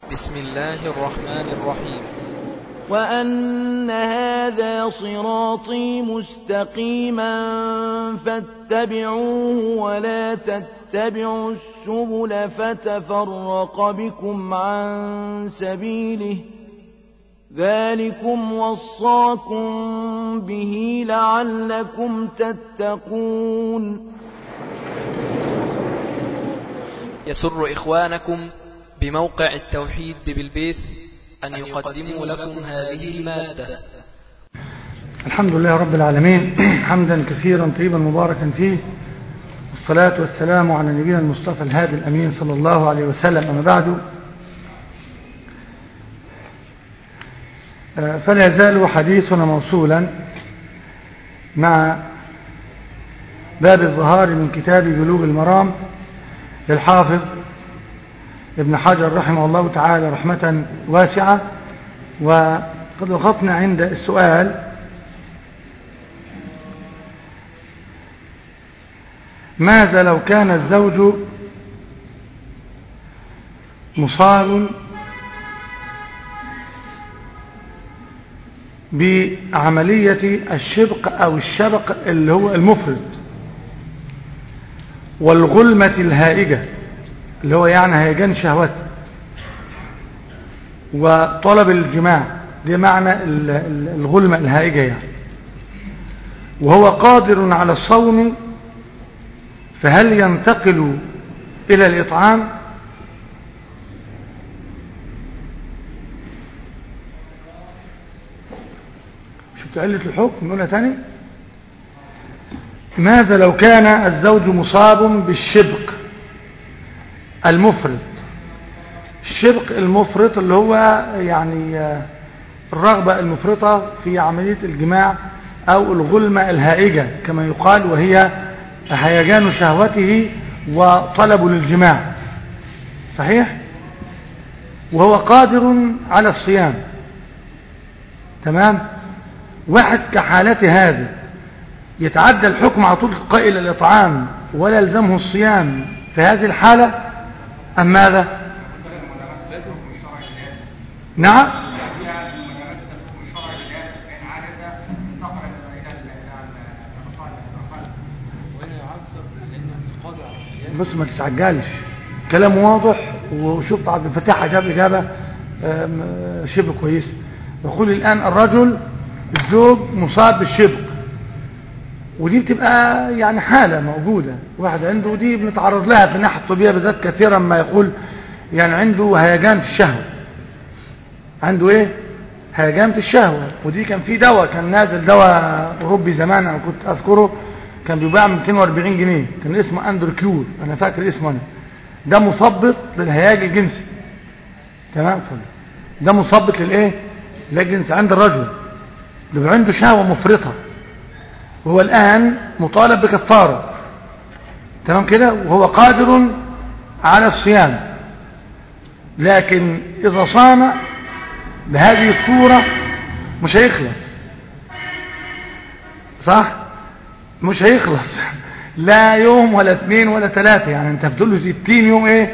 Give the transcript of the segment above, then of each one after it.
بسم الله الرحمن الرحيم وأن هذا صراطي مستقيما فاتبعوه ولا تتبعوا السبل فتفرق بكم عن سبيله ذلكم وصاكم به لعلكم تتقون يسر إخوانكم بموقع التوحيد ببلبيس أن يقدموا لكم هذه المادة الحمد لله رب العالمين حمدا كثيرا طيبا مباركا فيه والصلاة والسلام على نبينا المصطفى الهادي الأمين صلى الله عليه وسلم أما بعد فلا يزال حديثنا موصولا مع باب الظهار من كتاب بلوغ المرام للحافظ ابن حجر رحمه الله تعالى رحمة واسعة وقد وقفنا عند السؤال ماذا لو كان الزوج مصاب بعملية الشبق أو الشبق اللي هو المفرد والغلمة الهائجة اللي هو يعني هيجان شهوته وطلب الجماع دي معنى الغلمة الهائجة يعني وهو قادر على الصوم فهل ينتقل إلى الإطعام شفت علة الحكم نقولها تاني ماذا لو كان الزوج مصاب بالشبق المفرط الشبق المفرط اللي هو يعني الرغبة المفرطة في عملية الجماع أو الغلمة الهائجة كما يقال وهي هيجان شهوته وطلب للجماع صحيح وهو قادر على الصيام تمام واحد كحالته هذه يتعدى الحكم على طول قائل الإطعام ولا يلزمه الصيام في هذه الحالة أم ماذا نعم بص ما تتعجلش كلام واضح وشوف عبد الفتاح اجاب اجابه شبه كويسه يقول الان الرجل الزوج مصاب بالشبك ودي بتبقى يعني حالة موجودة واحد عنده دي بنتعرض لها في الناحية الطبية بالذات كثيرا ما يقول يعني عنده هيجان في الشهوة عنده ايه هيجان في الشهوة ودي كان في دواء كان نازل دواء اوروبي زمان انا كنت اذكره كان بيباع ب 240 جنيه كان اسمه اندر كيور انا فاكر اسمه انا ده مثبط للهياج الجنسي تمام ده مثبط للايه للجنس عند الرجل بيبقى عنده شهوة مفرطة وهو الآن مطالب بكفارة تمام كده وهو قادر على الصيام لكن إذا صام بهذه الصورة مش هيخلص صح مش هيخلص لا يوم ولا اثنين ولا ثلاثة يعني انت بتقول له ستين يوم ايه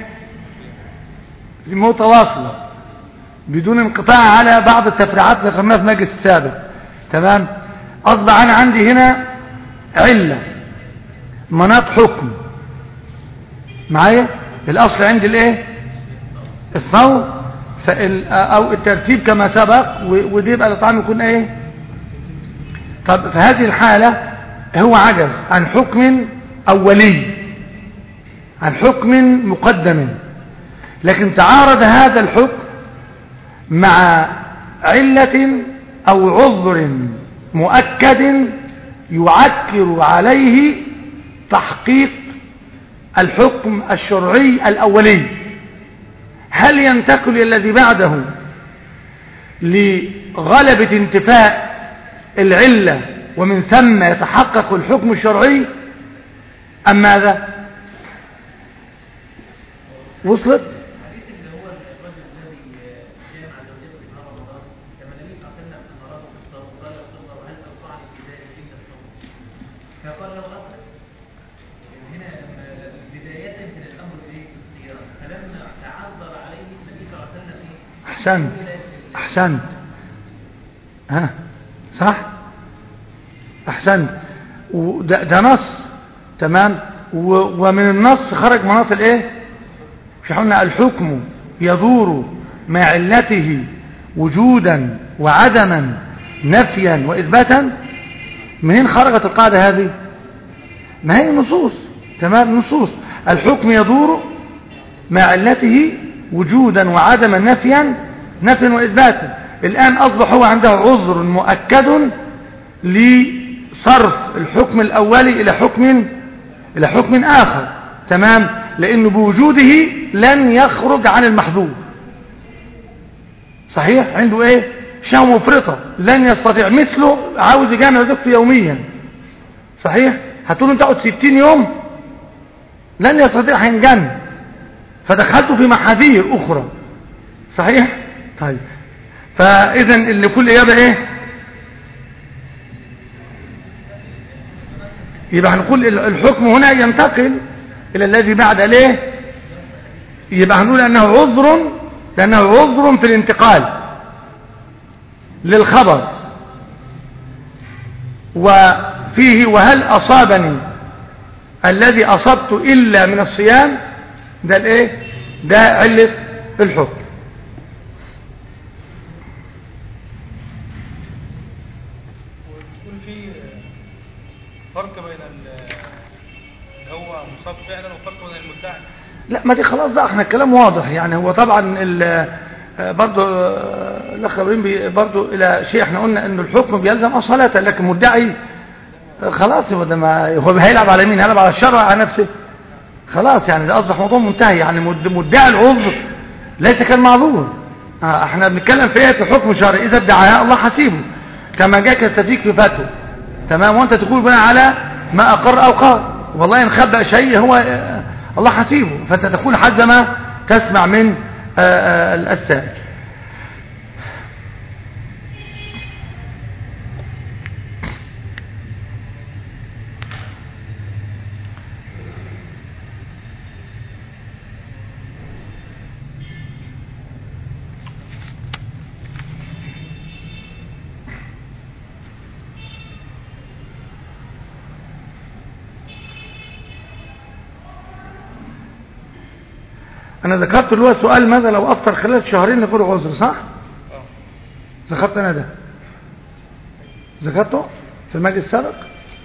متواصلة بدون انقطاع على بعض التفريعات اللي قلناها في المجلس السابق تمام أصبح أنا عندي هنا علة مناط حكم معايا الأصل عندي الايه الصوم أو الترتيب كما سبق ودي يبقى الإطعام يكون ايه طب في هذه الحالة هو عجز عن حكم أولي عن حكم مقدم لكن تعارض هذا الحكم مع علة أو عذر مؤكد يعكر عليه تحقيق الحكم الشرعي الأولي هل ينتقل إلى الذي بعده لغلبة انتفاء العلة ومن ثم يتحقق الحكم الشرعي أم ماذا وصلت فقال له أصل هنا بداية من الأمر إيه الصيام فلما تعذر عليه النبي صلى الله عليه وسلم أحسنت أحسنت ها صح أحسنت وده ده نص تمام و- ومن النص خرج مناط الايه مش قلنا الحكم يدور مع علته وجودا وعدما نفيا وإثباتا منين خرجت القاعدة هذه ما هي نصوص تمام نصوص الحكم يدور مع علته وجودا وعدما نفيا نفيا وإثباتا الآن أصبح هو عنده عذر مؤكد لصرف الحكم الأولي إلى حكم إلى حكم آخر تمام لأنه بوجوده لن يخرج عن المحذور صحيح عنده ايه شهوة مفرطة لن يستطيع مثله عاوز يجامع زوجته يوميا صحيح هتقول انت تقعد 60 يوم لن يستطيع هينجن فدخلته في محاذير اخرى صحيح طيب فاذا اللي كل اجابه ايه يبقى هنقول ال- الحكم هنا ينتقل الى الذي بعد ليه يبقى هنقول انه عذر لانه عذر في الانتقال للخبر وفيه وهل اصابني الذي اصبت الا من الصيام ده الايه ده عله الحكم وتكون في فرق بين ال- اللي هو مصاب فعلا وفرق بين المدعي لا ما دي خلاص بقى احنا الكلام واضح يعني هو طبعا ال- آه، برضو آه، الاخ ابراهيم بي- برضو الى شيء احنا قلنا ان الحكم بيلزم اصالته لكن مدعي آه، خلاص يبقى ده ما هو هيلعب على مين هيلعب على الشرع على نفسه خلاص يعني ده اصبح موضوع منتهي يعني مد- مدعي العذر ليس كالمعذور آه، احنا بنتكلم في ايه في حكم شرعي اذا ادعاها الله حسيبه كما جاك يستفيك في فتوى تمام وانت تقول بناء على ما اقر او قال والله ان خبأ شيء هو آه، الله حسيبه فانت تقول حسب ما تسمع من آه، آه، السائل انا ذكرت اللي هو سؤال ماذا لو افطر خلال شهرين لغير عذر صح اه ذكرت انا ده ذكرته في المجلس السابق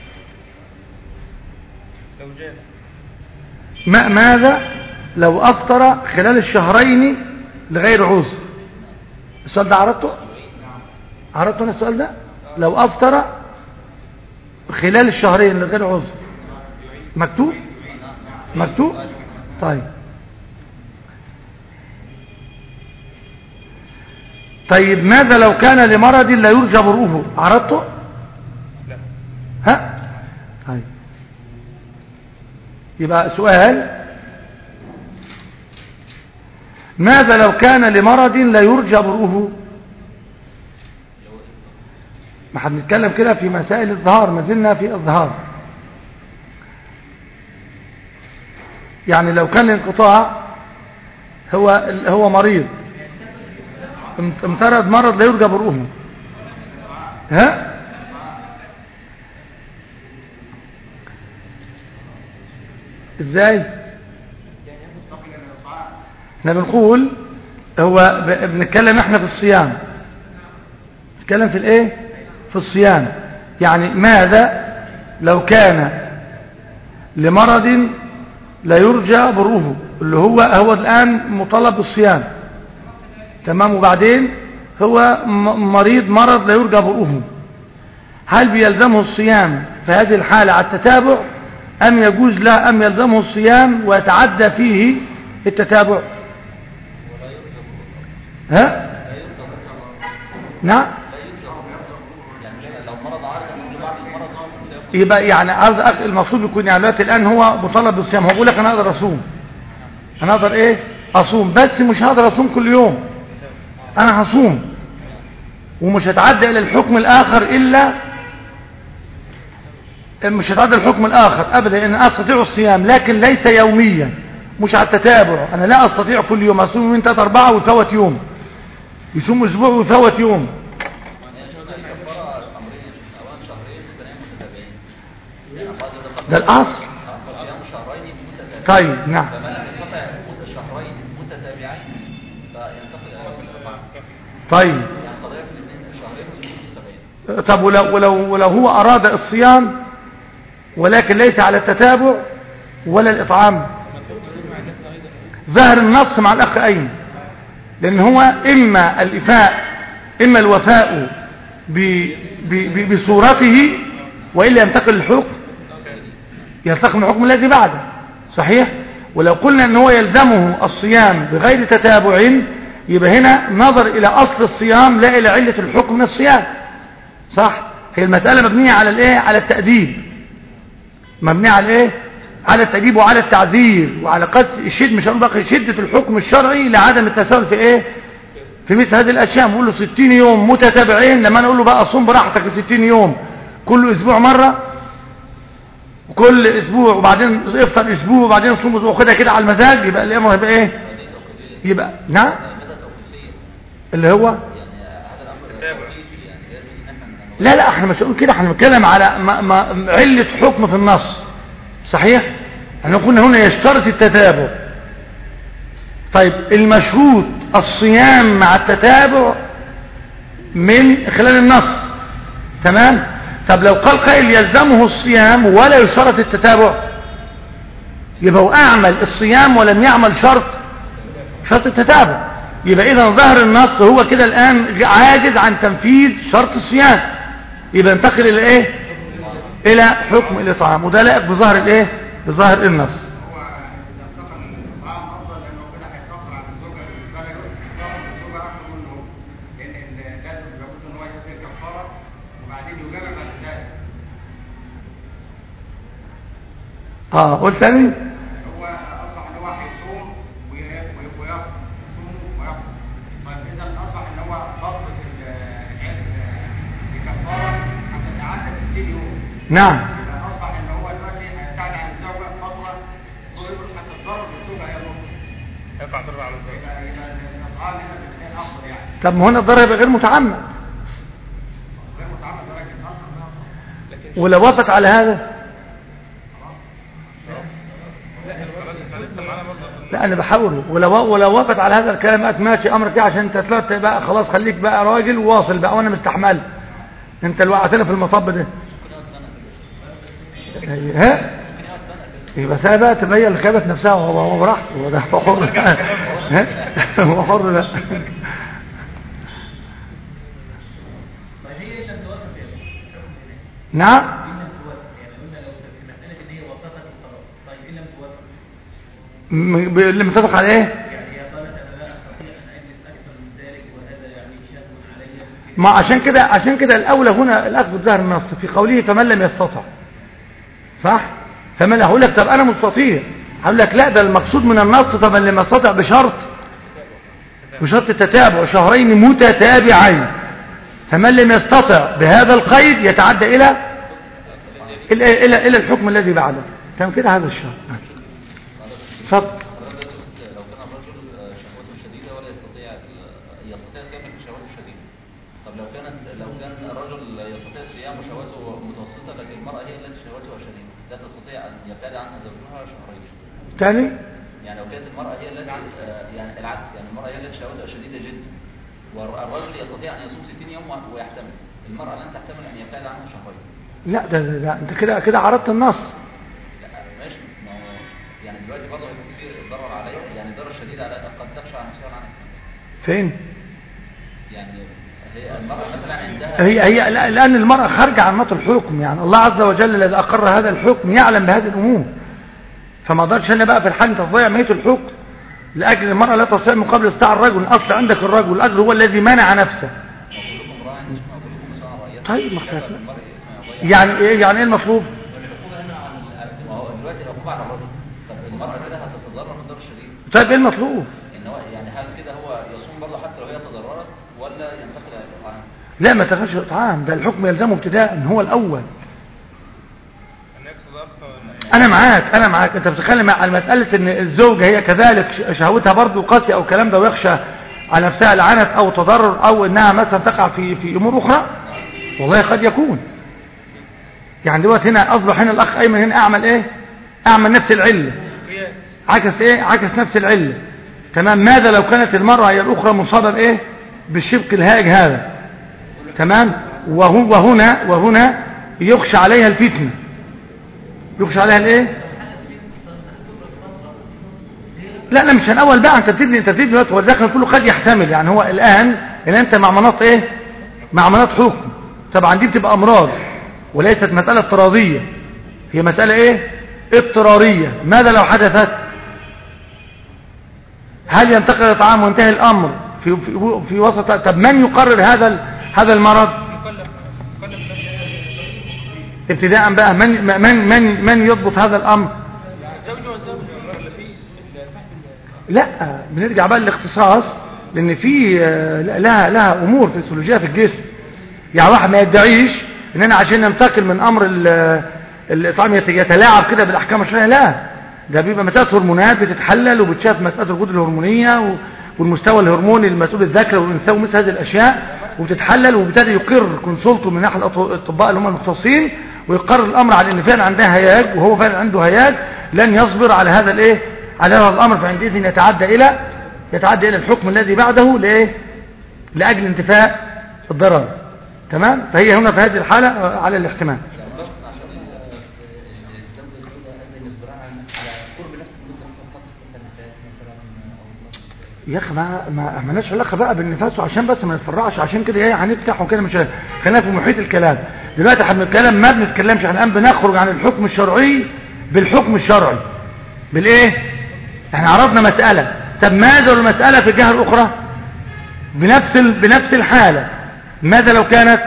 لو جاء ما ماذا لو افطر خلال الشهرين لغير عذر السؤال ده عرضته عرضته انا السؤال ده لو افطر خلال الشهرين لغير عذر مكتوب مكتوب طيب طيب ماذا لو كان لمرض لا يرجى برؤه عرضته لا ها طيب يبقى سؤال ماذا لو كان لمرض لا يرجى برؤه ما احنا بنتكلم كده في مسائل الظهار ما زلنا في الظهار يعني لو كان الانقطاع هو هو مريض امت- امترض مرض لا يرجى برؤه ها ازاي احنا بنقول هو ب- بنتكلم احنا في الصيام نتكلم في الايه في الصيام يعني ماذا لو كان لمرض لا يرجى برؤه اللي هو هو الان مطالب بالصيام تمام وبعدين هو م- مريض مرض لا يرجى برؤه هل بيلزمه الصيام في هذه الحالة على التتابع أم يجوز له أم يلزمه الصيام ويتعدى فيه التتابع ها نعم يبقى يعني عاوز أخ المفروض يكون يعني دلوقتي الآن هو مطالب بالصيام هو بيقول لك أنا أقدر أصوم أنا أقدر إيه أصوم بس مش هقدر أصوم كل يوم أنا هصوم ومش هتعدى إلى الحكم الآخر إلا مش هتعدى الحكم الآخر أبدا إن أستطيع الصيام لكن ليس يوميا مش على التتابع أنا لا أستطيع كل يوم أصوم من 3 4 ويفوت يوم يصوم اسبوع ويفوت يوم ده الاصل طيب نعم طيب طب ولو, ولو, ولو هو أراد الصيام ولكن ليس على التتابع ولا الإطعام ظهر النص مع الأخ أين لأن هو إما الإفاء إما الوفاء ب ب ب بصورته وإلا ينتقل الحكم ينتقل الحكم الذي بعده صحيح ولو قلنا أنه هو يلزمه الصيام بغير تتابع يبقى هنا نظر إلى أصل الصيام لا إلى علة الحكم من الصيام صح هي المسألة مبنية على الايه على التأديب مبنية على الايه على التأديب وعلى التعذير وعلى قص الشد مش هنقول بقى شدة الحكم الشرعي لعدم التساهل في ايه في مثل هذه الاشياء نقول له 60 يوم متتابعين لما انا اقول له بقى صوم براحتك 60 يوم كل اسبوع مرة كل اسبوع وبعدين افطر اسبوع وبعدين صوم اسبوع خدها كده على المزاج يبقى الامر هيبقى ايه يبقى نعم اللي هو لا لا احنا مش هنقول كده احنا بنتكلم على ما ما علة حكم في النص صحيح احنا قلنا هنا يشترط التتابع طيب المشروط الصيام مع التتابع من خلال النص تمام طب لو قال قائل يلزمه الصيام ولا يشترط التتابع يبقى هو اعمل الصيام ولم يعمل شرط شرط التتابع يبقى اذا ظهر النص هو كده الان عاجز عن تنفيذ شرط الصيام يبقى انتقل الى ايه الى حكم الاطعام وده لائق بظهر الايه بظهر النص هو اذا انتقل للطعام افضل لانه كده هيتاخر عن الزوجه بالنسبه له يتاخر الزوجه اكثر منه هو لان ال- لازم لابد ان هو يصير كفاره وبعدين يجامع بعد ذلك اه قلت تاني هو اصبح ان هو هيصوم وي- وي- ويفطر يصوم ويفطر طيب اذا اصبح ان هو ضبط ال- العلم بكفاره حتى تعدى 60 يوم نعم يبقى اصبح ان هو دلوقتي هيبتعد عن الزوجه فتره ويقول حتى الضرر بالزوجه هي نقطه يقع ضرر على الزوج يبقى يبقى الاطعام هنا بالاثنين افضل يعني طب ما هنا الضرر يبقى غير متعمد غير متعمد ولكن افضل ولو وافق على هذا خلاص احنا لسه معانا برضه لا انا بحاوله ولو ولو وافق على هذا الكلام قالت ماشي امرك ايه عشان انت طلعت بقى خلاص خليك بقى راجل واصل بقى وانا مستحمل انت اللي وقعتنا في المطب ده ها يبقى ساعة بقى تبين اللي خابت نفسها وهو هو براحته هو ده هو حر ها هو حر ده طيب هي لم توافق يا شيخ نعم إن لم توافق يعني قلنا لو في مسألة إن هي وافقت وخلاص طيب إن لم توافق م- ب- اللي متفق على ايه يعني هي قالت أنا لا أستطيع أن أجلس أكثر من ذلك وهذا يعني شاب علي ما عشان كده عشان كده الاولى هنا الاخذ بظهر النص في قوله فمن لم يستطع صح فمن هقول لك طب انا مستطيع هقول لك لا ده المقصود من النص فمن لم يستطع بشرط بشرط التتابع شهرين متتابعين فمن لم يستطع بهذا القيد يتعدى الى الى الى, إلى الحكم الذي بعده كان كده هذا الشرط اتفضل لو كان الرجل شهوته شديدة ولا يستطيع يستطيع الصيام لكن شهوته شديدة طب لو كانت لو كان الرجل يستطيع الصيام وشهوته متوسطة لكن المرأة هي التي شهوتها شديدة لا تستطيع أن يبتعد عنها زوجها شهرين تاني يعني لو كانت المرأة هي التي آه، يعني العكس يعني المرأة هي التي شهوتها شديدة جدا والرجل يستطيع أن يصوم 60 يوم ويحتمل المرأة لن تحتمل أن يبتعد عنها شهرين لا ده, ده, ده انت كده كده عرضت النص لا ماشي ما هو يعني دلوقتي برضه هيكون في ضرر عليها يعني ضرر شديد على قد تخشى عن نفسها عنها فين يعني هي المرأة مثلا عندها هي هي لا- لأن المرأة خارجة عن نمط الحكم يعني الله عز وجل الذي أقر هذا الحكم يعلم بهذه الأمور فما اقدرش أنا بقى في الحال تضيع ميت الحكم لأجل المرأة لا تستطيع مقابل استطاع الرجل الأصل عندك الرجل الأجر هو الذي منع نفسه كلكم راع وكلكم مسؤول عن رعيته طيب ما كفى اختلفنا. بالمرء إثما يضيع يعني إيه يعني إيه المطلوب العقوبة هنا عن ما هو دلوقتي العقوبة على الرجل طب المرأة كده هتتضرر من ضرر شديد طيب إيه المطلوب ان هو يعني هل كده هو يصوم برضه حتى لو هي تضررت ولا ينتقل الى الاطعام لا ما تخش إطعام ده الحكم يلزمه ابتداء هو الأول ان يقصد اكثر أنا معاك أنا معاك أنت بتتكلم على مسألة إن الزوجة هي كذلك ش- شهوتها برضه قاسية أو الكلام ده ويخشى على نفسها لعنت او تضرر او انها مثلا تقع في في امور اخرى والله قد يكون يعني دلوقتي هنا اصبح هنا الاخ ايمن هنا اعمل ايه اعمل نفس العله قياس عكس ايه عكس نفس العله تمام ماذا لو كانت المرأة هي الاخرى مصابة بايه بالشبك الهائج هذا تمام وهو وهنا وهنا يخشى عليها الفتنة يخشى عليها الايه لا لا مش هنأول بقى انت بتبني انت بتبني دلوقتي هو الداخل كله قد يحتمل يعني هو الان ان انت مع مناط ايه مع مناط حكم طبعا دي بتبقى امراض وليست مسألة اضطرارية هي مسألة ايه اضطرارية ماذا لو حدثت هل ينتقل الطعام وينتهي الامر في في, في وسط طب من يقرر هذا ال- هذا المرض مكلف مكلف نفسه ابتداء بقى من من من من يضبط هذا الامر الزوج والزوجة ولا في صاحب لا بنرجع بقى للاختصاص لان في آه، لها لها امور فسيولوجيه في الجسم يعني واحد ما يدعيش ان انا عشان ننتقل من امر ال- الاطعام يت- يتلاعب كده بالاحكام الشرعيه لا ده بيبقى مساله هرمونات بتتحلل وبتشاف مساله الغدد الهرمونيه و- والمستوى الهرموني المسؤول الذكر والانثى ومثل هذه الاشياء وبتتحلل وبالتالي يقر كونسولته من ناحيه الأط- الاطباء اللي هم المختصين ويقرر الامر على ان فعلا عندها هياج وهو فعلا عنده هياج لن يصبر على هذا الايه على هذا الامر فعندئذ يتعدى الى يتعدى الى الحكم الذي بعده لايه لاجل انتفاء الضرر تمام فهي هنا في هذه الحاله آه، على الاحتمال عشان الزوج الزوجة هذا يصبر على على قرب نفس المدة مثلا فترة سنتين مثلا أو يا اخي ما ما مالناش علاقه بقى بالنفاس وعشان بس ما نتفرعش عشان كده ايه هنفتح وكده مش خلينا في محيط الكلام دلوقتي احنا بنتكلم ما بنتكلمش احنا الان بنخرج عن الحكم الشرعي بالحكم الشرعي بالايه احنا عرضنا مساله طب ماذا لو المساله في الجهه الاخرى بنفس ال... بنفس الحاله ماذا لو كانت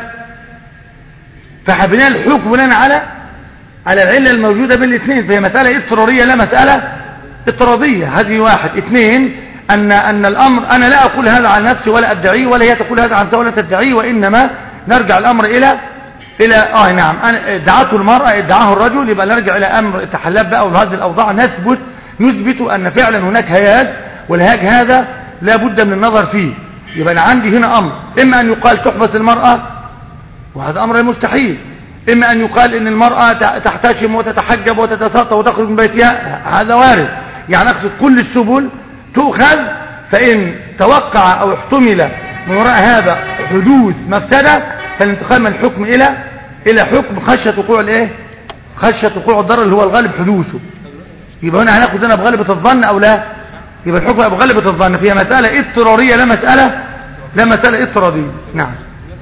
فحبنا الحكم بناء على على العله الموجوده بين الاثنين فهي مساله اضطراريه لا مساله اضطراريه هذه واحد اثنين ان ان الامر انا لا اقول هذا عن نفسي ولا ادعيه ولا هي تقول هذا عن نفسها ولا تدعيه وانما نرجع الامر الى الى اه نعم انا ادعته المراه ادعاه الرجل يبقى نرجع الى امر التحلات بقى وهذه الاوضاع نثبت نثبت ان فعلا هناك هياج والهياج هذا لا بد من النظر فيه يبقى انا عندي هنا امر اما ان يقال تحبس المراه وهذا أمر مستحيل إما أن يقال إن المرأة ت- تحتشم وتتحجب وتتسطى وتخرج من بيتها هذا وارد يعني أقصد كل السبل تؤخذ فإن توقع أو احتمل من وراء هذا حدوث مفسدة فالانتقال من الحكم إلى إلى حكم خشية وقوع الإيه؟ خشية وقوع الضرر اللي هو الغالب حدوثه يبقى هنا هناخد هنا بغلبة الظن أو لا يبقى الحكم بغلبة الظن فيها مسألة اضطرارية لا مسألة لا مسألة اضطرارية نعم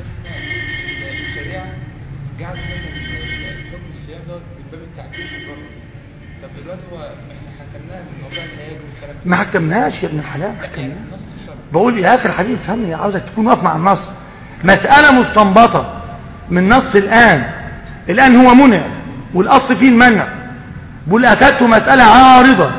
الشريعه جعل مثلا حكم الصيام دوت من باب التعديل في الرجل طب دلوقتي هو احنا حكمناها من موضوع الهياج والكلام ده ما حكمناش يا ابن الحلال ما حكمناش نص الشرع بقول يا اخي الحبيب فهمني عاوزك تكون واقف مع النص مسألة مستنبطة من نص الآن الآن هو منع والأصل فيه المنع بقول أتته مسألة عارضة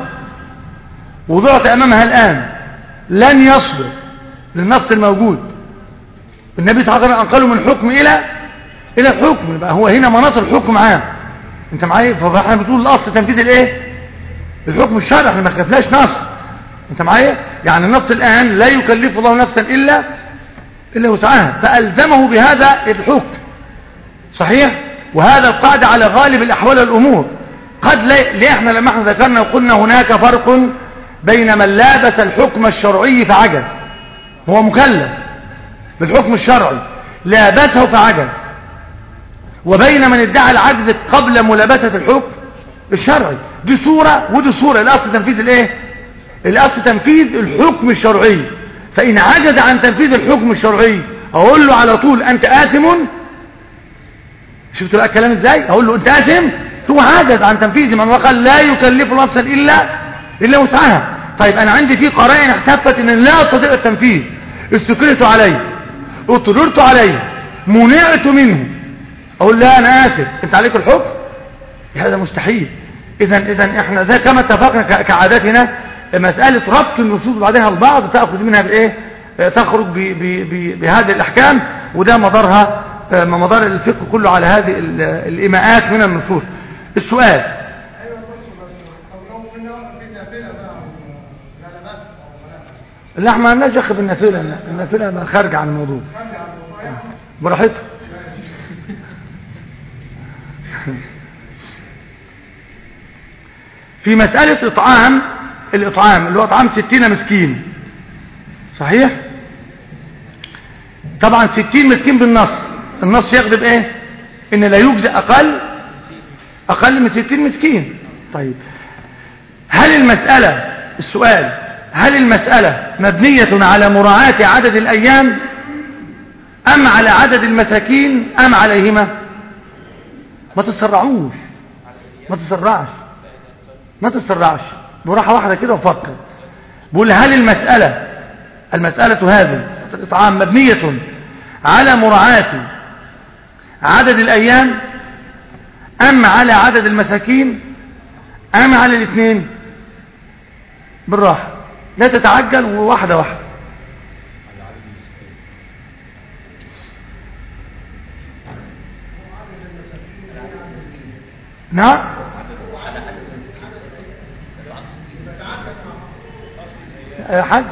وضعت أمامها الآن لن يصبر للنص الموجود النبي صلى الله عليه وسلم انقله من حكم إلى إلى الحكم يبقى هو هنا مناط الحكم عام انت معايا فاحنا بتقول الأصل تنفيذ الايه الحكم الشرعي احنا ما خدناش نص انت معايا يعني النص الآن لا يكلف الله نفسا إلا إلا وسعها فألزمه بهذا الحكم صحيح وهذا القاعدة على غالب الأحوال والأمور قد لا ليه احنا لما احنا ذكرنا وقلنا هناك فرق بين من لابس الحكم الشرعي فعجز هو مكلف بالحكم الشرعي لابسه فعجز وبين من ادعى العجز قبل ملابسة الحكم الشرعي دي صورة ودي صورة الأصل تنفيذ الايه الأصل تنفيذ الحكم الشرعي فإن عجز عن تنفيذ الحكم الشرعي أقول له على طول أنت آثم شفت بقى الكلام ازاي أقول له أنت آثم هو عجز عن تنفيذ من وقال لا يكلف نفسا إلا إلا وسعها طيب أنا عندي في قرائن احتفت أن لا أستطيع التنفيذ استكرهت عليه اضطررت عليه منعت منه أقول لا أنا آسف أنت عليك الحكم هذا مستحيل إذا إذا إحنا زي كما اتفقنا ك- كعادتنا مسألة ربط النصوص بعضها البعض تأخذ منها بإيه آه، تخرج ب- ب- ب- بهذه الأحكام وده مدارها آه، مدار الفقه كله على هذه ال- الإيماءات من النصوص السؤال لا احنا مالناش دخل بالنافله النافله ما خارجه عن الموضوع براحتها في مسألة إطعام الإطعام اللي هو إطعام ستين مسكين صحيح طبعا ستين مسكين بالنص النص يغضب ايه ان لا يجزئ اقل اقل من ستين مسكين طيب هل المسألة السؤال هل المسألة مبنية على مراعاة عدد الايام ام على عدد المساكين ام عليهما ما تسرعوش ما تسرعش ما تسرعش براحة واحدة كده وفكر بقول هل المسألة المسألة هذه الإطعام مبنية على مراعاة عدد الأيام أم على عدد المساكين أم على الاثنين بالراحة لا تتعجل وواحدة واحدة نعم يا حاج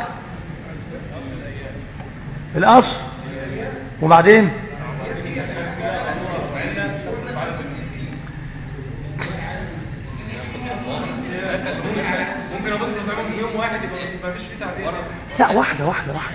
الأصل وبعدين ممكن اضيف لهم يوم واحد يبقى ما فيش فيه تعديل لا واحدة واحدة واحدة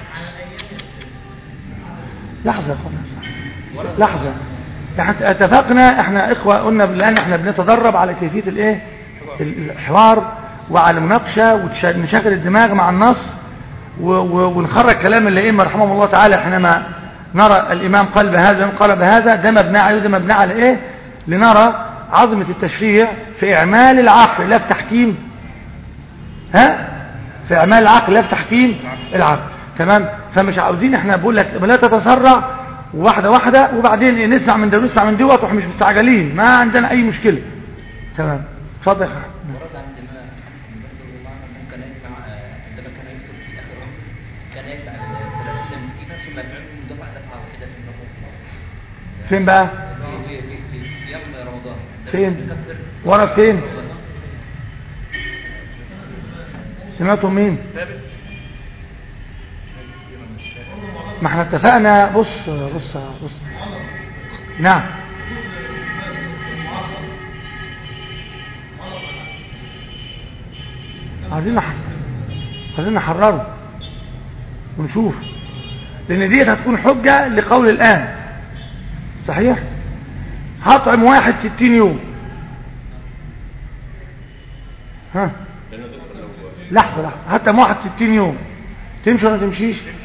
لحظة يا اخوانا لحظة احنا اتفقنا احنا اخوة قلنا الان احنا بنتدرب على كيفية الايه الحوار وعلى المناقشة ونشغل الدماغ مع النص و- و- ونخرج كلام الائمه رحمهم الله تعالى حينما نرى الامام قال بهذا قال بهذا ده مبني عليه وده مبني على ايه لنرى عظمة التشريع في اعمال العقل لا في تحكيم ها في اعمال العقل لا في تحكيم العقل تمام فمش عاوزين احنا بقول لك لا تتسرع واحده واحده وبعدين إيه نسمع من ده ونسمع من دوت واحنا مش مستعجلين ما عندنا اي مشكله تمام اتفضل يا أخي. ورد عندما برضه معنى ممكن يجمع آه، عندما كان يكتب في اخر رمضان كان يجمع ثلاثين مسكينا ثم يفعلهم دفعه دفعه واحده في رمضان فين بقى في في في في صيام رمضان ده فين بيكفر ورا فين رمضان. سمعتم مين ما احنا اتفقنا بص بص بص نعم عايزين نح... عايزين نحرره ونشوف لان ديت هتكون حجة لقول الآن صحيح هطعم واحد ستين يوم ها لحظة لحظة هطعم واحد ستين يوم تمشي ولا تمشيش هو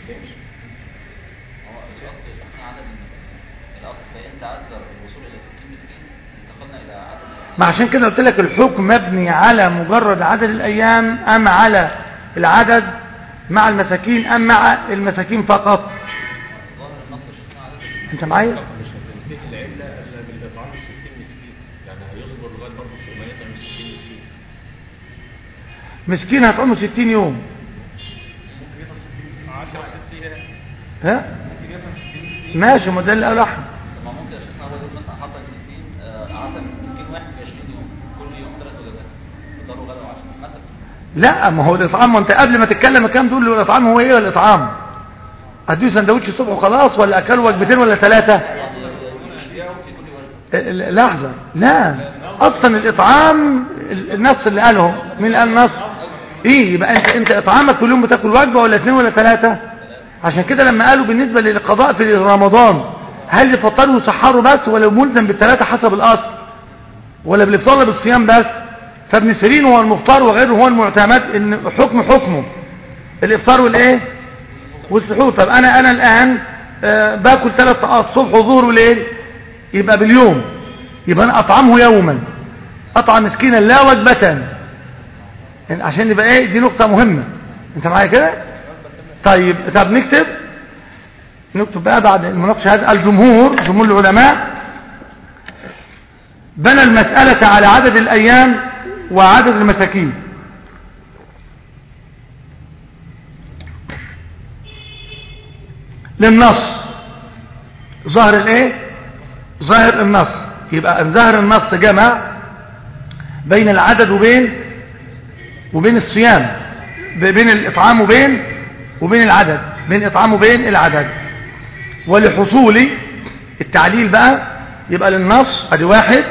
الاصل احنا عدد المساكين الاصل فان تعذر الوصول الى 60 مسكين انتقلنا الى عدد ما عشان كده قلت لك الحكم مبني على مجرد عدد الأيام أم على العدد مع المساكين أم مع المساكين فقط ظاهر النص شفنا عدد أنت معايا مش هتنتهي العلة إلا بالإطعام الستين مسكين يعني هيصبر لغاية برضه في ما يطعم الستين مسكين مسكين هتعومه 60 يوم 10 6 ايام ها ممكن يفهم 60 60 ماشي ما ده اللي قاله احمد طب ما ممكن يا شيخنا هو يقول مثلا حطم 60 آه، عزم مسكين واحد في 20 يوم كل يوم ثلاث وجبات فطار وغدا وعشاء مثلا لا ما هو الإطعام ما أنت قبل ما تتكلم كام تقول له الإطعام هو إيه الإطعام أديه سندوتش الصبح وخلاص ولا أكل وجبتين ولا ثلاثة يعني يكون في كل وجبه لحظة لا أصلا الإطعام النص اللي قاله مين اللي قال النص إيه يبقى أنت أنت إطعامك كل يوم بتاكل وجبة ولا اثنين ولا ثلاثة عشان كده لما قالوا بالنسبة للقضاء في رمضان هل يفطروا ويسحروا بس ولا ملزم بالثلاثة حسب الأصل ولا بالإفطار ولا بالصيام بس فابن سيرين هو المختار وغيره هو المعتمد ان حكم حكمه الإفطار والإيه والسحور طب أنا أنا الآن آه باكل ثلاث طاقات صبح وظهر وليل يبقى باليوم يبقى أنا أطعمه يوما أطعم مسكينا لا وجبة يعني عشان يبقى إيه دي نقطة مهمة أنت معايا كده طيب طب نكتب نكتب بقى بعد المناقشة هذا الجمهور جمهور العلماء بنى المسألة على عدد الأيام وعدد المساكين للنص ظاهر الايه ظاهر النص يبقى ظاهر النص جمع بين العدد وبين وبين الصيام بين الإطعام وبين وبين العدد بين إطعام وبين العدد ولحصول التعليل بقى يبقى للنص ادي واحد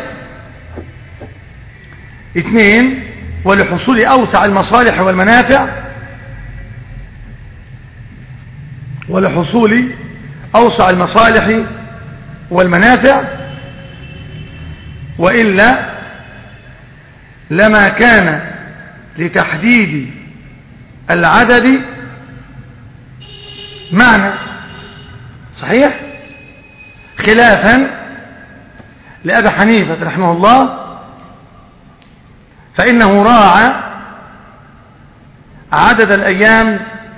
اثنين ولحصول أوسع المصالح والمنافع ولحصول أوسع المصالح والمنافع وإلا لما كان لتحديد العدد معنى صحيح خلافا لأبي حنيفة رحمه الله فإنه راعى عدد الأيام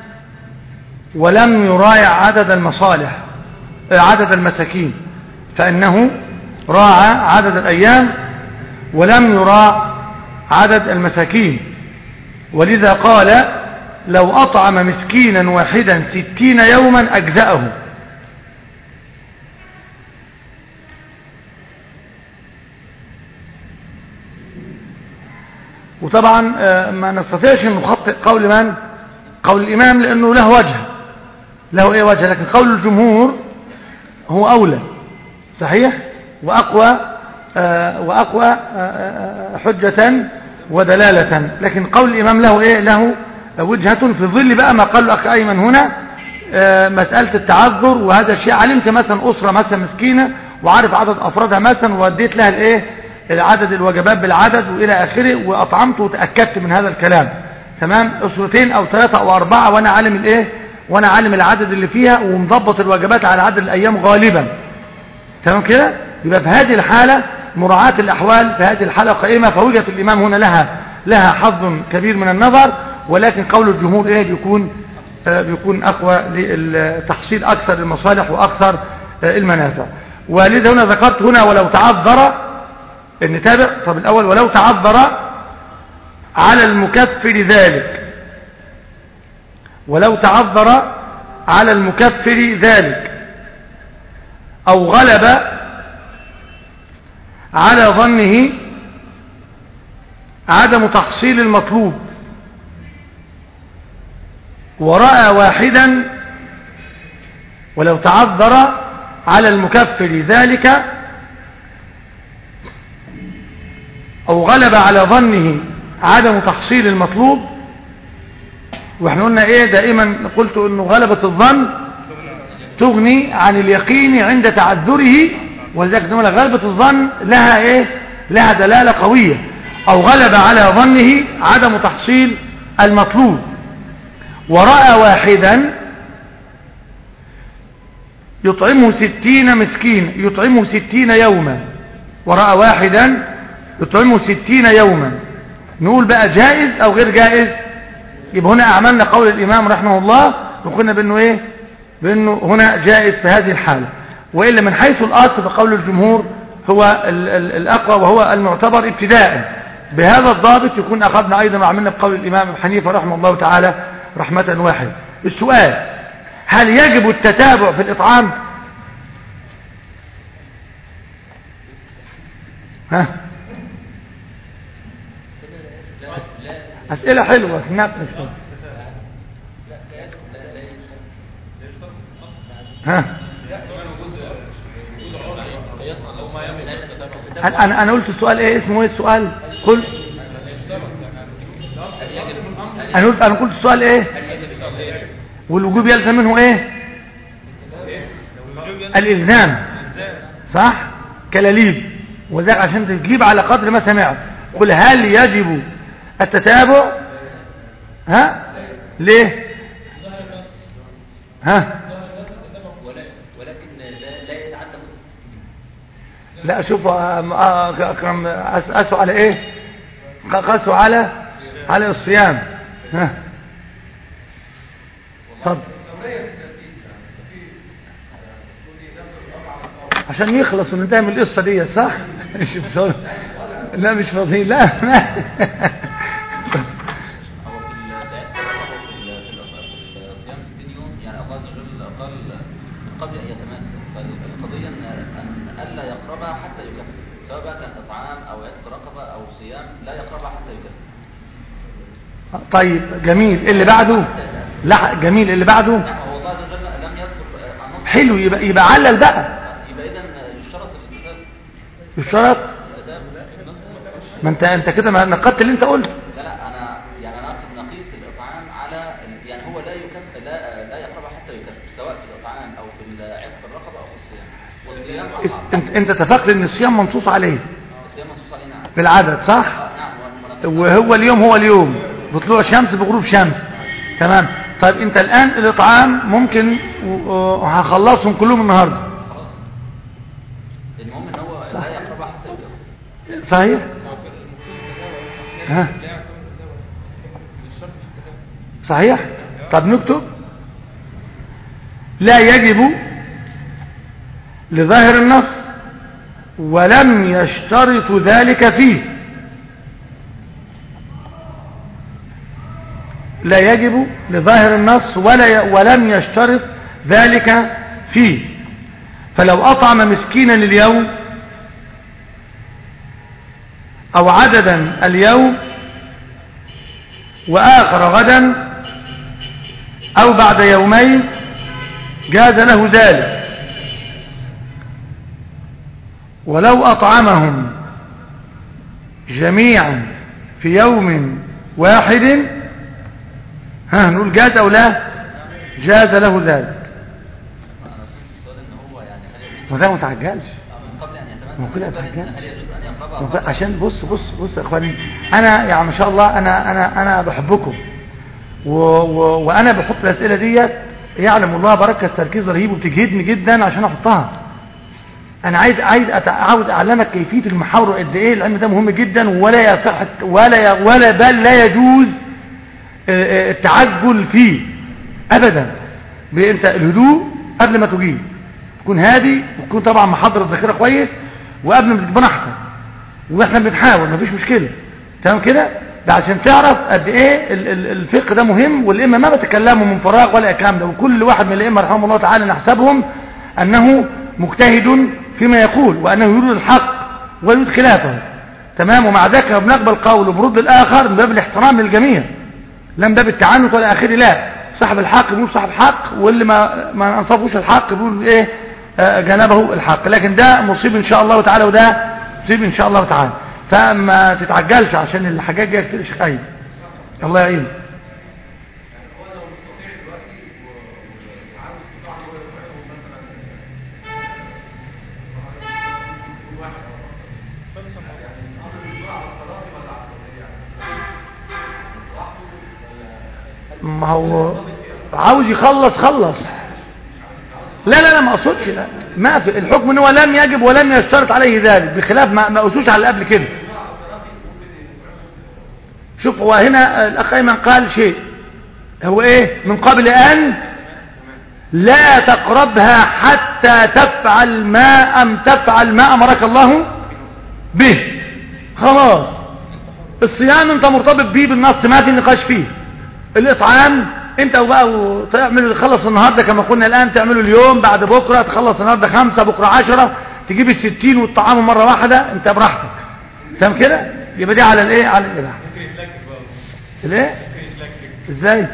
ولم يراعي عدد المصالح عدد المساكين فإنه راعى عدد الأيام ولم يراع عدد المساكين ولذا قال لو أطعم مسكينا واحدا ستين يوما أجزأه وطبعا ما نستطيعش أن نخطئ قول من قول الإمام لأنه له وجه له إيه وجه لكن قول الجمهور هو أولى صحيح وأقوى آه وأقوى آه حجة ودلالة لكن قول الإمام له إيه له وجهة في ظل بقى ما قال الأخ أيمن هنا آه مسألة التعذر وهذا الشيء علمت مثلا أسرة مثلا مسكينة وعارف عدد أفرادها مثلا ووديت لها الإيه العدد الوجبات بالعدد وإلى آخره وأطعمت وتأكدت من هذا الكلام تمام أسرتين أو ثلاثة أو أربعة وأنا عالم الإيه وأنا عالم العدد اللي فيها ومضبط الوجبات على عدد الأيام غالبا تمام كده يبقى في هذه الحالة مراعاة الأحوال في هذه الحالة قائمة فوجهة الإمام هنا لها لها حظ كبير من النظر ولكن قول الجمهور إيه بيكون آه بيكون أقوى لتحصيل أكثر المصالح وأكثر آه المنافع ولذا هنا ذكرت هنا ولو تعذر نتابع طب الأول ولو تعذر على المكفر ذلك ولو تعذر على المكفر ذلك أو غلب على ظنه عدم تحصيل المطلوب ورأى واحدا ولو تعذر على المكفر ذلك أو غلب على ظنه عدم تحصيل المطلوب واحنا قلنا ايه دائما قلت انه غلبة الظن تغني عن اليقين عند تعذره ولذلك نقول غلبة الظن لها ايه لها دلالة قوية او غلب على ظنه عدم تحصيل المطلوب ورأى واحدا يطعمه ستين مسكين يطعمه ستين يوما ورأى واحدا يطعمه ستين يوما نقول بقى جائز او غير جائز يبقى هنا اعملنا قول الامام رحمه الله وقلنا بانه ايه بانه هنا جائز في هذه الحالة وإلا من حيث الأصل فقول الجمهور هو ال ال الأقوى وهو المعتبر ابتداء بهذا الضابط يكون أخذنا أيضا وعملنا بقول الإمام ابن حنيفة رحمه الله تعالى رحمة واحدة السؤال هل يجب التتابع في الإطعام ها أسئلة حلوة نقل ها انا انا قلت السؤال ايه اسمه ايه السؤال قل انا قلت انا قلت السؤال ايه والوجوب يلزم منه ايه الالزام صح كلاليب وذلك عشان تجيب على قدر ما سمعت قل هل يجب التتابع ها ليه ها لا شوف اكرم اسوا على ايه قاسوا على على الصيام ها اتفضل عشان يخلص وننتهي من القصه دي صح مش بصور. لا مش فاضيين لا لا هو في الدعاء في الصيام 60 يوم يعني الله عز وجل قال قبل ان يتماسك فالقضيه ان ان الا يقربها حتى يكفر سواء بقى كان اطعام او عتق رقبه او صيام لا يقربها حتى يكفر طيب جميل اللي بعده لا جميل اللي بعده هو الله عز وجل لم يذكر آه، النص حلو يبقى يبقى علل بقى يبقى اذا يشترط الالتزام الشرط الالتزام النص ما انت انت كده ما نقدت اللي انت قلته لا لا انا يعني انا اقصد نقيس الاطعام على ال- يعني هو لا يكف لا لا يقرب حتى يكف سواء في الاطعام او في عتق الرقبه او في الصيام والصيام اصعب انت, انت اتفقت ان الصيام منصوص عليه الصيام منصوص عليه نعم بالعدد صح آه، نعم والمنافسة. وهو اليوم هو اليوم بطلوع الشمس بغروب شمس تمام طيب انت الان الاطعام ممكن و- و- هخلصهم كلهم النهارده خلاص المهم ان هو لا يقرب حتى يكف صحيح ها لا يعتبر التداول الشرط في التداول صحيح طب نكتب لا يجب لظاهر النص ولم يشترط ذلك فيه لا يجب لظاهر النص ولا ي- ولم يشترط ذلك فيه فلو أطعم مسكينا اليوم أو عددا اليوم وآخر غدا أو بعد يومين جاز له ذلك ولو أطعمهم جميعا في يوم واحد ها نقول جاز أو لا جاز له ذلك انا فهمت السؤال ان هو يعني هل يجوز وده ما تعجلش من قبل ان يتمثل ما هو كده هل يجوز اتعجلت. هل يجوز ان ما يقربها هو عشان بص بص بص يا اخواني انا يعني ما شاء الله انا انا انا بحبكم و و وانا بحط الاسئله ديت يعلم الله بركه التركيز رهيب وبتجهدني جدا عشان احطها انا عايز عايز أتع- عاوز اعلمك كيفيه المحاوره قد ايه العلم ده مهم جدا ولا يصح ولا ي- ولا بل لا يجوز آه، آه، التعجل فيه ابدا ب- انت الهدوء قبل ما تجيب تكون هادي وتكون طبعا محضر الذاكره كويس وقبل ما تجيب نحتر واحنا بنحاول مفيش مشكله تمام كده ده عشان تعرف قد ايه ال- ال- الفقه ده مهم والائمه ما بتكلموا من فراغ ولا الكلام ده وكل واحد من الائمه رحمه الله تعالى نحسبهم انه مجتهد فيما يقول وانه يريد الحق ويريد خلافه تمام ومع ذلك بنقبل قول وبرد الاخر من باب الاحترام للجميع لا من باب التعنت ولا اخره لا صاحب الحق بيقول صاحب حق واللي ما ما انصفوش الحق بيقول ايه آه، جنبه الحق لكن ده مصيب ان شاء الله تعالى وده مصيب ان شاء الله تعالى فما تتعجلش عشان الحاجات جايه كتير شيخ ايمن الله يعينك ما هو عاوز يخلص خلص لا لا لا ما اقصدش لا ما في الحكم ان هو لم يجب ولم يشترط عليه ذلك بخلاف ما ما اسوش على اللي قبل كده شوف هو هنا الاخ ايمن قال شيء هو ايه من قبل ان لا تقربها حتى تفعل ما ام تفعل ما امرك الله به خلاص الصيام انت مرتبط بيه بالنص ما في نقاش فيه الاطعام انت بقى تعمل تخلص النهارده كما قلنا الان تعمله اليوم بعد بكره تخلص النهارده خمسة بكره عشرة تجيب الستين وتطعمه مره واحده انت براحتك تمام كده يبقى دي على الايه على الاباحه الايه ازاي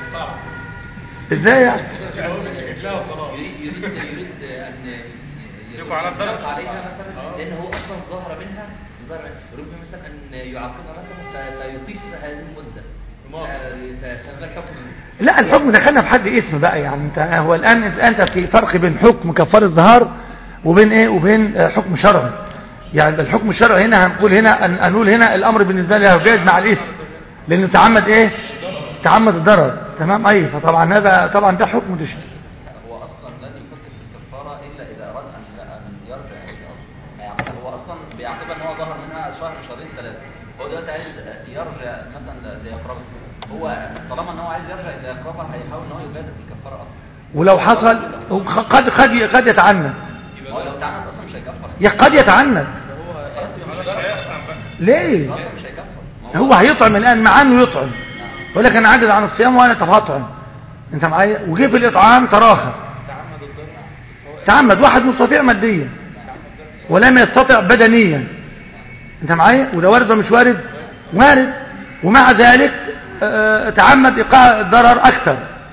ازاي يعني يريد يريد يريد ان يبقى على الدرجة. يطلق عليها مثلا لان هو اصلا ظهر منها ظهر يريد مثلا ان يعاقبها مثلا ف- فيطيل في هذه المده ف- ف- فما الحكم لا الحكم دخلنا في حد اسم بقى يعني انت هو الان انت انت في فرق بين حكم كفار الظهار وبين ايه وبين آه، حكم شرعي يعني الحكم الشرعي هنا هنقول هنا أن- هنقول هنا الامر بالنسبه له جائز مع الاسم لانه تعمد ايه تعمد الضرر تمام اي فطبعا هذا طبعا ده حكم ده شيء هو اصلا لن يفكر في الكفاره الا اذا اراد ان ان يرجع اليه اصلا يعني هو اصلا بيعتبر ان هو ظهر منها شهر شهرين ثلاثه هو دلوقتي عايز يرجع مثلا ليقربها هو طالما ان هو عايز يرجع ليقربها هيحاول ان هو يبادر بالكفاره اصلا ولو حصل قد قد قد يتعنت هو لو تعمد اصلا مش هيكفر يا قد يتعنت خلاص يبقى مش هيكفر ليه اصلا مش هيكفر ما هو هيطعم الان مع انه يطعم يقول لك انا عاجز عن الصيام وانا طب هطعم انت معايا وجه في الاطعام تراخى تعمد واحد مستطيع ماديا ولم يستطع بدنيا انت معايا وده وارد ولا مش وارد وارد ومع ذلك آه، تعمد ايقاع الضرر اكثر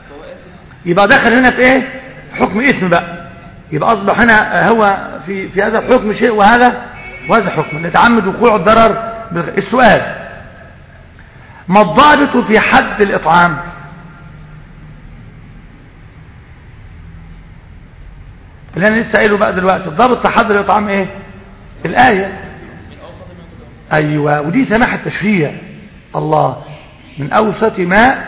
يبقى دخل هنا في ايه في حكم اسم بقى يبقى اصبح هنا هو في في هذا الحكم شيء وهذا وهذا حكم نتعمد وقوع الضرر بالغ- السؤال ما الضابط في حد الإطعام اللي أنا لسه قايله بقى دلوقتي الضابط في حد الإطعام إيه الآية أيوة ودي سماحة تشريع الله من أوسط ما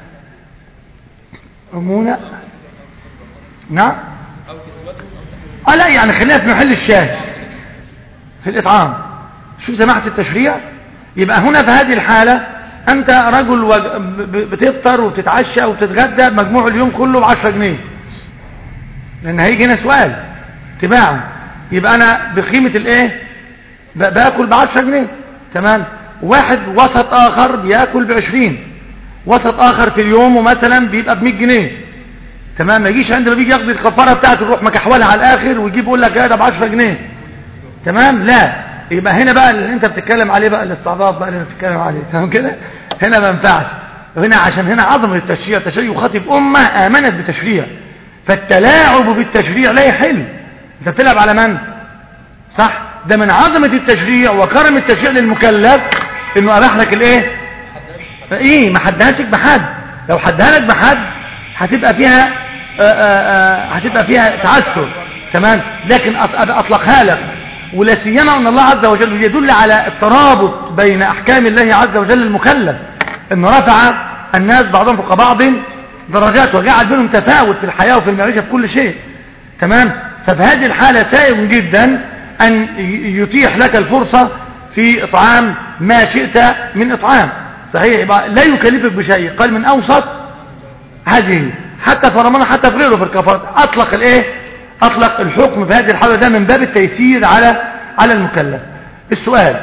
أمونا نعم اه لا يعني خلينا في محل الشاهد في الإطعام شوف سماحة التشريع يبقى هنا في هذه الحالة أنت رجل وج- ب- ب- بتفطر وبتتعشى وبتتغدى مجموع اليوم كله بعشرة جنيه لأن هيجي هنا سؤال تباعا يبقى أنا بقيمة الإيه ب- باكل بعشرة جنيه تمام واحد وسط آخر بياكل بعشرين وسط آخر في اليوم ومثلا بيبقى بمية جنيه تمام ما يجيش عندما بيجي ياخد الكفاره بتاعته يروح مكحولها على الاخر ويجيب يقول لك لا ده ب 10 جنيه تمام لا يبقى هنا بقى اللي انت بتتكلم عليه بقى الاستعباط بقى اللي انت بتتكلم عليه تمام كده هنا ما ينفعش هنا عشان هنا عظمه التشريع التشريع يخاطب امه امنت بتشريع فالتلاعب بالتشريع لا يحل انت بتلعب على من صح ده من عظمه التشريع وكرم التشريع للمكلف انه اباح لك الايه ايه ما حدهاش بحد لو حدها لك بحد هتبقى فيها آآ آآ هتبقى فيها تعسر تمام لكن أط- اطلقها لك ولا سيما ان الله عز وجل يدل على الترابط بين احكام الله عز وجل المكلف انه رفع الناس بعضهم فوق بعض درجات وجعل بينهم تفاوت في الحياه وفي المعيشه في كل شيء تمام ففي هذه الحاله سائغ جدا ان ي- يتيح لك الفرصه في اطعام ما شئت من اطعام صحيح يبقى لا يكلفك بشيء قال من اوسط هذه حتى في رمضان حتى في غيره في الكفارات اطلق الايه اطلق الحكم في هذه الحاله ده من باب التيسير على على المكلف السؤال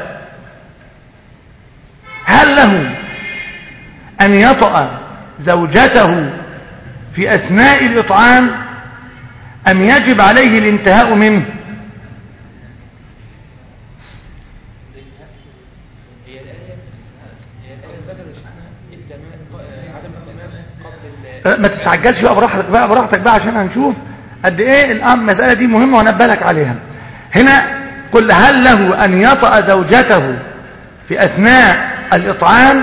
هل له ان يطأ زوجته في اثناء الاطعام ام يجب عليه الانتهاء منه هي الآية هي الآية ذكرت التمام عدم التماس قبل ال- ما تستعجلش بقى براحتك بقى براحتك بقى عشان هنشوف قد ايه الامر المساله دي مهمه وانبه لك عليها هنا قل هل له ان يطأ زوجته في اثناء الاطعام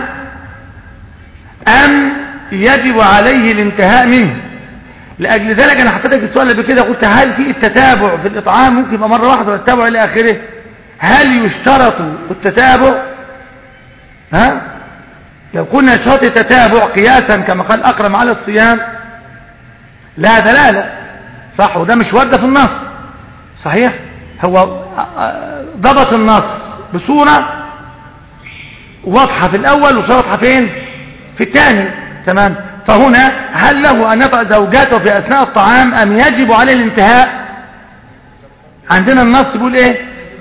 ام يجب عليه الانتهاء منه لاجل ذلك انا حطيت لك السؤال اللي بكده قلت هل في التتابع في الاطعام ممكن يبقى مره واحده والتتابع الى اخره هل يشترط التتابع ها لو كنا شرط التتابع قياسا كما قال أكرم على الصيام لا دلالة صح وده مش ورد في النص صحيح هو آه، ضبط النص بصورة واضحة في الأول وصورة واضحة فين في الثاني تمام فهنا هل له أن يطأ زوجاته في أثناء الطعام أم يجب عليه الانتهاء عندنا النص بيقول ايه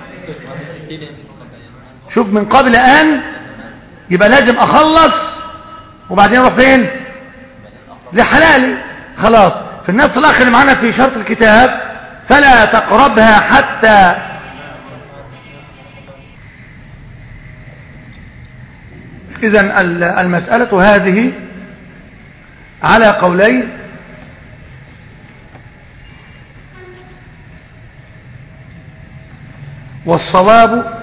شوف من قبل أن يبقى لازم اخلص وبعدين اروح فين لحلالي خلاص في النص الاخر اللي معانا في شرط الكتاب فلا تقربها حتى اذا ال- المسألة هذه على قولين والصواب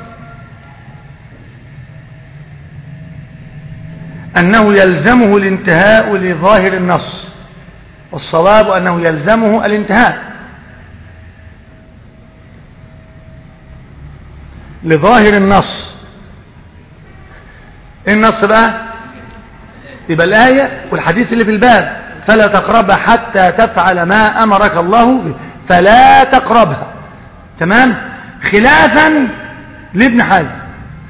أنه يلزمه الانتهاء لظاهر النص والصواب أنه يلزمه الانتهاء لظاهر النص إيه النص بقى يبقى الآية والحديث اللي في الباب فلا تقربها حتى تفعل ما أمرك الله به فلا تقربها تمام خلافا لابن حزم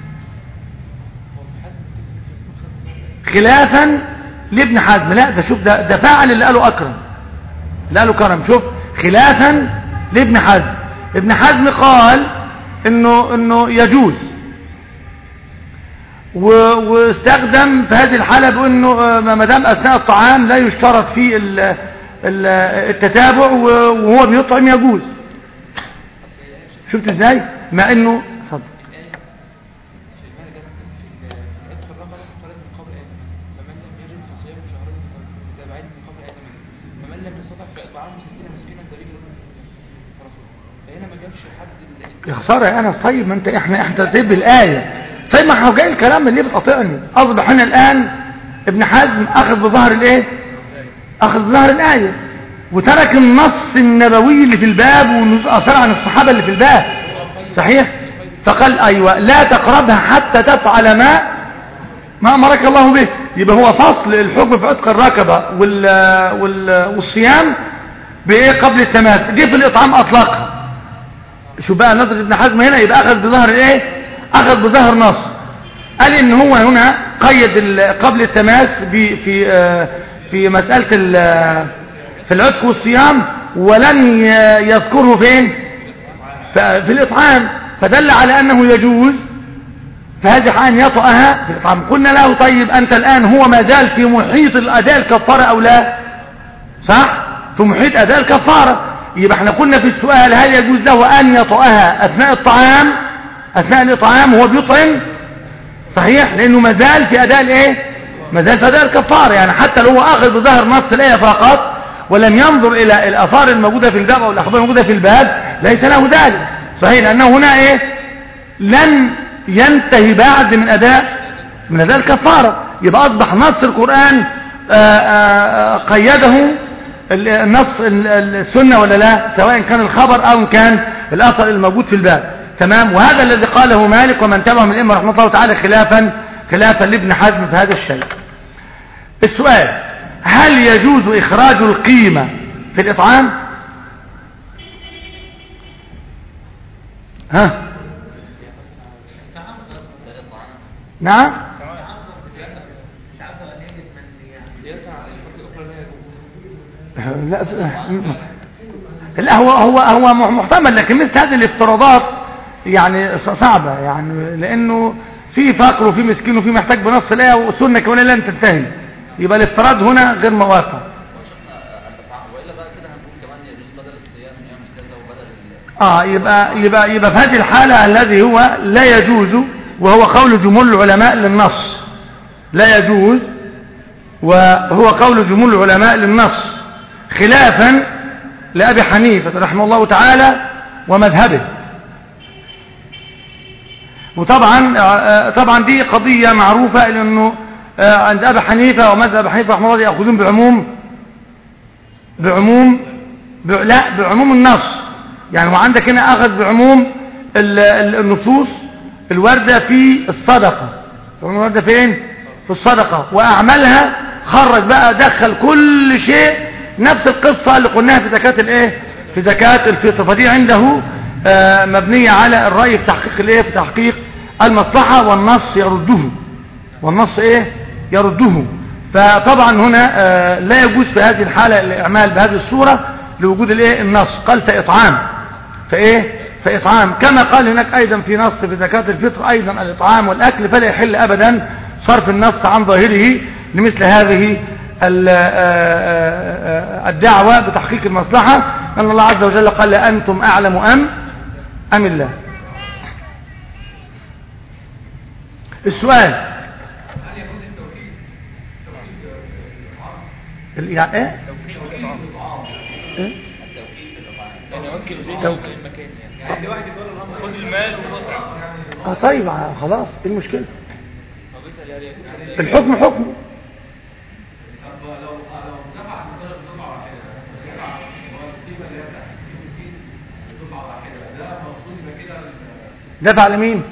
خلافا لابن حزم لا ده شوف ده, ده فعل اللي قاله أكرم اللي قاله كرم شوف خلافا لابن حزم ابن حزم قال انه انه يجوز و- واستخدم في هذه الحالة بانه آه، ما دام اثناء الطعام لا يشترط فيه ال- ال- التتابع و- وهو بيطعم يجوز شفت ازاي مع انه اتفضل الآية في الرقص قالت من قبل آدم فمن لم يجد فصيام شهرين متابعين من قبل آدم فينا الدليل الرسول فهنا ما جابش حد اللي يا خساره يا انس طيب ما انت احنا احنا تسيب الايه طيب ما هو جاي الكلام اللي بتقاطعني اصبح هنا الان ابن حزم اخذ بظهر الايه اخذ بظهر الايه وترك النص النبوي اللي في الباب واثر عن الصحابه اللي في الباب صحيح فقال ايوه لا تقربها حتى تفعل ما ما امرك الله به يبقى هو فصل الحكم في عتق الركبه وال وال والصيام بايه قبل التماس جه في الاطعام اطلقها شو بقى نظرة ابن حزم هنا يبقى اخذ بظهر ايه اخذ بظهر نص قال ان هو هنا قيد ال- قبل التماس ب- في آه، في مسألة ال- في العتق والصيام ولم ي- يذكره فين ف- في الاطعام فدل على انه يجوز فهذه أن يطأها في الإطعام قلنا له طيب أنت الآن هو ما زال في محيط الأداء الكفارة أو لا صح في محيط أداء الكفارة يبقى احنا قلنا في السؤال هل يجوز له أن يطأها أثناء الطعام أثناء الإطعام وهو بيطعم صحيح لأنه ما زال في أداء الإيه ما زال في أداء الكفارة يعني حتى لو هو أخذ بظهر نص الآية فقط ولم ينظر إلى الآثار الموجودة في الباب أو الأخبار الموجودة في الباب ليس له ذلك صحيح لأنه هنا إيه لن ينتهي بعد من أداء من أداء الكفارة يبقى أصبح نص القرآن آآ آآ قيده ال- النص ال- ال- السنة ولا لا سواء كان الخبر أو إن كان الأثر الموجود في الباب تمام وهذا الذي قاله مالك ومن تبعه من الإمة رحمه الله تعالى خلافا خلافا لابن حزم في هذا الشيء السؤال هل يجوز إخراج القيمة في الإطعام ها نعم لا لا هو هو هو محتمل لكن مثل هذه الافتراضات يعني صعبة يعني لأنه في فقر وفي مسكين وفي محتاج بنص الآية والسنة كمان لن تنتهي يبقى الافتراض هنا غير مواقع والا بقى كده هنقول كمان يجوز بدل الصيام يعمل كذا وبدل ال- اه يبقى يبقى يبقى في هذه الحالة الذي هو لا يجوز وهو قول جمهور العلماء للنص لا يجوز وهو قول جمهور العلماء للنص خلافا لأبي حنيفة رحمه الله تعالى ومذهبه وطبعا آه، طبعا دي قضية معروفة لأنه آه، عند أبي حنيفة ومذهب أبي حنيفة رحمه الله يأخذون بعموم بعموم ب... لا بعموم النص يعني هو عندك هنا أخذ بعموم ال- ال- النصوص الواردة في الصدقة الواردة فين في الصدقة وأعملها خرج بقى دخل كل شيء نفس القصة اللي قلناها في زكاة الايه في زكاة الفطر فدي عنده آه، مبنية على الرأي في تحقيق الايه في تحقيق المصلحة والنص يرده والنص ايه يرده فطبعا هنا آه، لا يجوز في هذه الحالة الإعمال بهذه الصورة لوجود الايه النص قال فإطعام فايه فإطعام كما قال هناك أيضا في نص في زكاة الفطر أيضا الإطعام والأكل فلا يحل أبدا صرف النص عن ظاهره لمثل هذه ال- آه، آه، آه، الدعوة بتحقيق المصلحة أن الله عز وجل قال أنتم أعلم أم أم الله السؤال ال- يعني ايه إيه؟ يعني وكل زي توكيل. المكان يعني يعني واحد يقول له خد المال وروح اه طيب آه، خلاص ايه المشكلة هو بيسأل يعني الحكم حكم دفع لمين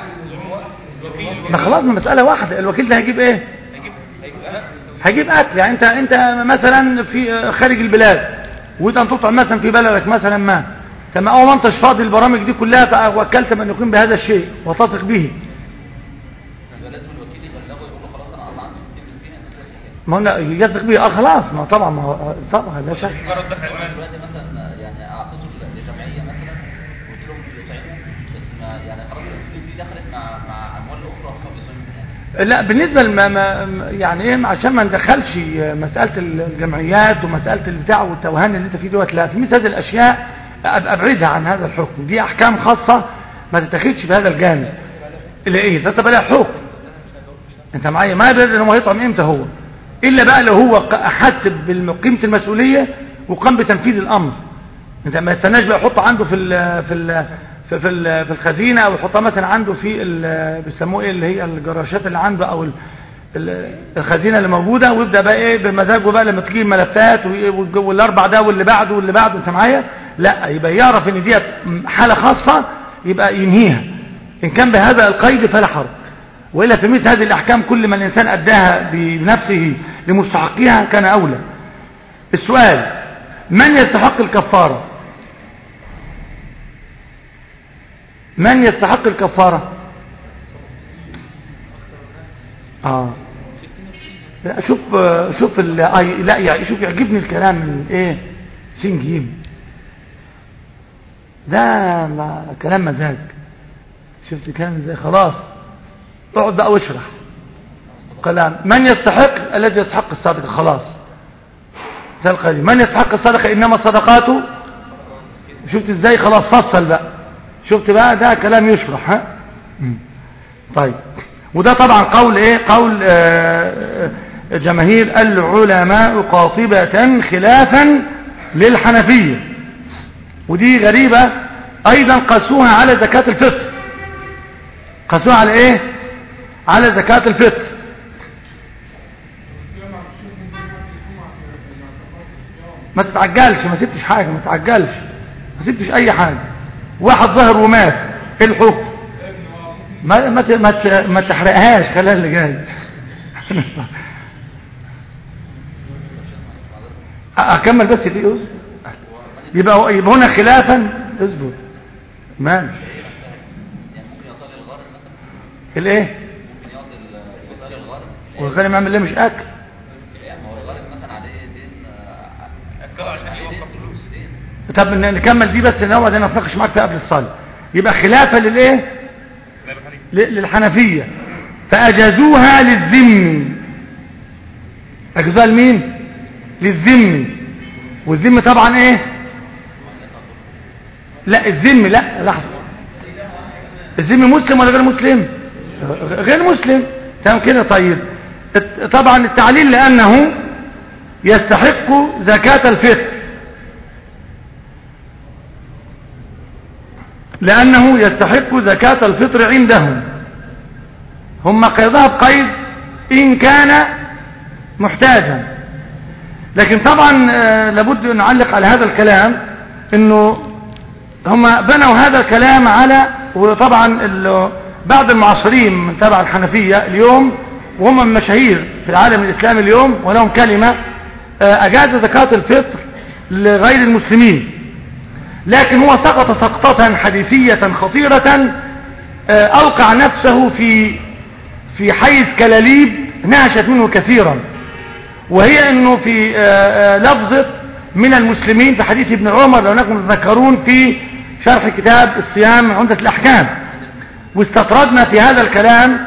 ما خلاص ما مسألة واحدة الوكيل ده هيجيب ايه هيجيب اكل يعني انت انت مثلا في خارج البلاد وانت ان تطعم مثلا في بلدك مثلا ما تمام او ما انتش فاضي البرامج دي كلها فوكلت من يقوم بهذا الشيء وتثق به يبقى لازم الوكيل يبلغه يقول له خلاص انا اطعمت 60 مسكين انت كده كده. ما هو يثق به اه خلاص ما هو طبعا ما هو طبعا لا شك مجرد دفع المال دلوقتي مثلا يعني اعطيته لجمعيه مثلا قلت لهم يطعموا بس ما يعني خلاص الفلوس دي دخلت مع مع اموال اخرى هم بيصوموا يعني لا بالنسبة لما ما يعني ايه عشان ما ندخلش مسألة الجمعيات ومسألة البتاع والتوهان اللي انت فيه دوت لا في مثل هذه الاشياء أب- ابعدها عن هذا الحكم دي احكام خاصة ما تتخذش في هذا الجانب اللي ايه تتبع لها حكم انت معايا ما يبدأ انه هيطعم امتى هو الا بقى لو هو ق- حس بقيمة المسؤولية وقام بتنفيذ الامر انت ما يستناش بقى يحط عنده في ال في ال في في, ال في الخزينه او يحطها مثلا عنده في ال- بيسموه ايه اللي هي الجراشات اللي عنده او ال- ال- الخزينه اللي موجوده ويبدا بقى ايه بمزاجه بقى لما تجيب ملفات وي- والج- والاربع ده واللي بعده واللي بعده انت معايا لا يبقى يعرف ان ديت حاله خاصه يبقى ينهيها ان كان بهذا القيد فلا حرج والا في مثل هذه الاحكام كل ما الانسان اداها بنفسه لمستحقها كان اولى السؤال من يستحق الكفاره من يستحق الكفارة اه لا شوف شوف ال- آه، لا يعني شوف يعجبني الكلام من ايه سين جيم ده ما كلام مزاج شفت الكلام ازاي خلاص اقعد بقى واشرح كلام من يستحق الذي يستحق الصدقه خلاص ده القليل من يستحق الصدقه انما الصدقات شفت ازاي خلاص فصل بقى شفت بقى ده كلام يشرح ها مم. طيب وده طبعا قول ايه قول آه، آه، جماهير العلماء قاطبة خلافا للحنفية ودي غريبة ايضا قاسوها على زكاة الفطر قاسوها على ايه على زكاة الفطر ما تتعجلش ما سبتش حاجة ما تتعجلش ما سبتش اي حاجة واحد ظهر ومات ايه الحكم ما ما ت- ما ت- ما تحرقهاش خلال اللي جاي اكمل بس دي اصبر يبقى يبقى هنا خلافا اصبر مال يعني ممكن يصلي الغرض مثلا الايه ممكن يصل يصلي الغرض والغنم يعمل ليه مش اكل يعني ما هو الغرض مثلا عليه دين آه، أكله عشان عليه يوفر دين فلوس. دين طب ن- نكمل دي بس نقعد انا اتناقش معاك فيها قبل الصلاه يبقى خلافا للايه ل- للحنفيه فاجازوها للذم اجازوها لمين للذم والذم طبعا ايه لا الذم لا لحظه الذم مسلم ولا غير مسلم غ- غير مسلم تمام كده طيب الت- طبعا التعليل لانه يستحق زكاه الفطر لأنه يستحق زكاة الفطر عندهم هم قيضها بقيد إن كان محتاجا لكن طبعا آه، لابد أن نعلق على هذا الكلام أنه هم بنوا هذا الكلام على وطبعا ال- بعض المعاصرين من تبع الحنفية اليوم وهم من مشاهير في العالم الإسلامي اليوم ولهم كلمة آه، أجاز زكاة الفطر لغير المسلمين لكن هو سقط سقطة حديثية خطيرة آه، أوقع نفسه في في حيز كلاليب نعشت منه كثيرا وهي أنه في آه، آه، لفظة من المسلمين في حديث ابن عمر لو أنكم تذكرون في شرح كتاب الصيام عمدة الأحكام واستطردنا في هذا الكلام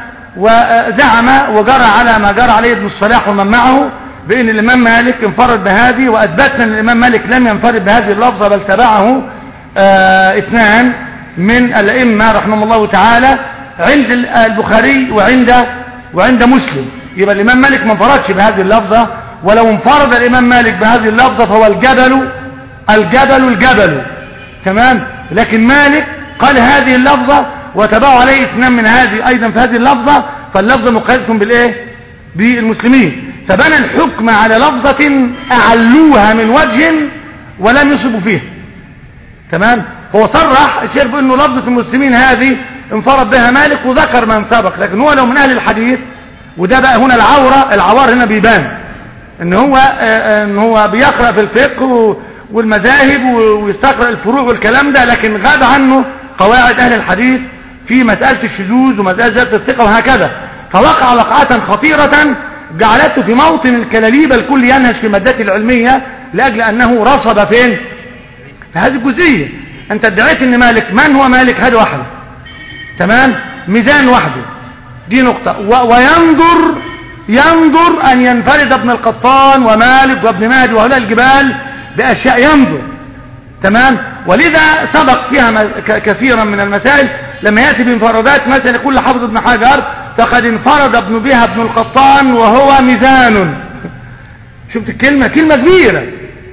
وزعم وجرى على ما جرى عليه ابن الصلاح ومن معه بأن الإمام مالك انفرد بهذه وأثبتنا أن الإمام مالك لم ينفرد بهذه اللفظة بل تبعه آه، اثنان من الأئمة رحمه الله تعالى عند ال- البخاري وعند وعند مسلم يبقى الإمام مالك ما انفردش بهذه اللفظة ولو انفرد الإمام مالك بهذه اللفظة فهو الجبل الجبل الجبل تمام لكن مالك قال هذه اللفظة وتبعوا عليه اثنان من هذه أيضا في هذه اللفظة فاللفظة مقيدة بالإيه بالمسلمين فبنى الحكم على لفظة أعلوها من وجه ولم يصبوا فيها تمام هو صرح الشيخ بأنه لفظة المسلمين هذه انفرد بها مالك وذكر من سبق لكن هو لو من أهل الحديث وده بقى هنا العورة العوار هنا بيبان ان هو آه، ان هو بيقرأ في الفقه و- والمذاهب و- ويستقرأ الفروع والكلام ده لكن غاب عنه قواعد اهل الحديث في مسألة الشذوذ ومسألة ذات الثقة وهكذا فوقع وقعة خطيرة جعلته في موطن الكلاليب الكل ينهش في مادته العلمية لأجل أنه رصد فين في هذه الجزئية أنت ادعيت أن مالك من هو مالك هذا واحد تمام ميزان وحده دي نقطة و- وينظر ينظر أن ينفرد ابن القطان ومالك وابن مهدي وهؤلاء الجبال بأشياء ينظر تمام ولذا سبق فيها م- ك- كثيرا من المسائل لما يأتي بانفرادات مثلا يقول لحافظ ابن حجر فقد انفرد ابن بها ابن القطان وهو ميزان شفت الكلمة كلمة كبيرة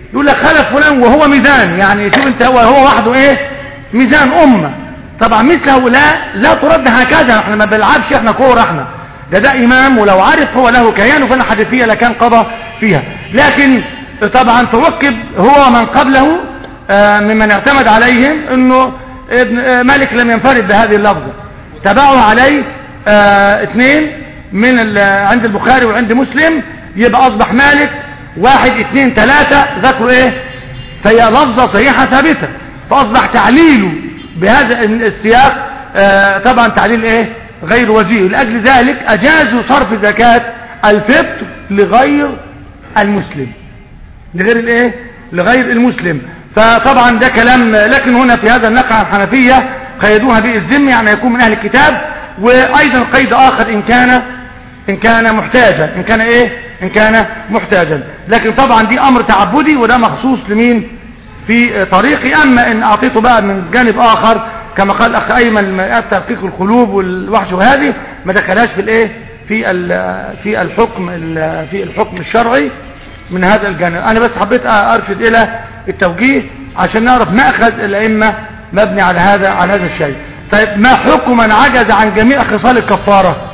يقول لك خلف فلان وهو ميزان يعني شوف انت هو هو وحده ايه ميزان امه طبعا مثل هؤلاء لا ترد هكذا احنا ما بنلعبش احنا كوره احنا ده ده امام ولو عرف هو له كيان وفي الحديثيه لكان قضى فيها لكن طبعا توكب هو ومن قبله آه، ممن اعتمد عليهم انه ابن آه، مالك لم ينفرد بهذه اللفظه تبعه عليه آه، اثنين من ال- عند البخاري وعند مسلم يبقى اصبح مالك واحد اثنين ثلاثة ذكروا ايه فهي لفظة صحيحة ثابتة فاصبح تعليله بهذا السياق آه، طبعا تعليل ايه غير وجيه لاجل ذلك اجازوا صرف زكاة الفطر لغير المسلم لغير الايه لغير المسلم فطبعا ده كلام لكن هنا في هذا النقع عن الحنفية قيدوها بالذم يعني يكون من اهل الكتاب وايضا قيد اخر ان كان ان كان محتاجا ان كان ايه ان كان محتاجا لكن طبعا دي امر تعبدي وده مخصوص لمين في طريقي اما ان اعطيته بقى من جانب اخر كما قال اخ ايمن ما تحقيق القلوب والوحش وهذه ما دخلهاش في الايه في ال- في الحكم ال- في الحكم الشرعي من هذا الجانب انا بس حبيت ارشد الى التوجيه عشان نعرف ماخذ الائمه مبني على هذا على هذا الشيء طيب ما حكم من عجز عن جميع خصال الكفاره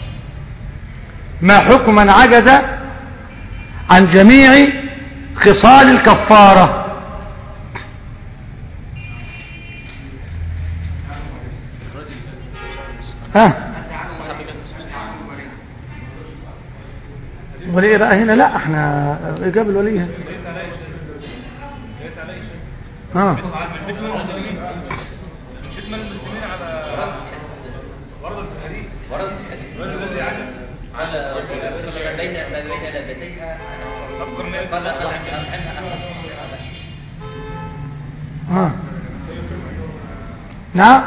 ما حكم من عجز عن جميع خصال الكفاره ها ولي ايه بقى هنا لا احنا اجاب الولي هنا ها من فتنة المسلمين من فتنة المسلمين على ورد الحديث ورد الحديث الرجل الذي عجز على ما بين ما بين لابتيها أفكر ما قال أطعمها أطعمها ها نعم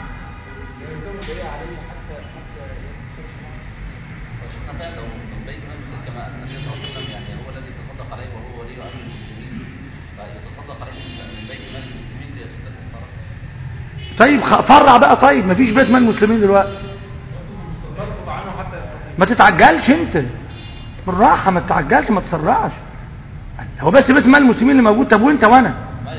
شفنا فعلا لو من بيت المال كما ان النبي صلى الله عليه وسلم يعني هو الذي تصدق عليه وهو ولي امر المسلمين فيتصدق عليه من بيت مال المسلمين ليصدق الفرق طيب خ- فرع بقى طيب مفيش بيت مال المسلمين دلوقتي نسقط عنه حتى ما تتعجلش انت بالراحه ما تتعجلش ما تسرعش هو بس بيت مال المسلمين اللي موجود طب وانت وانا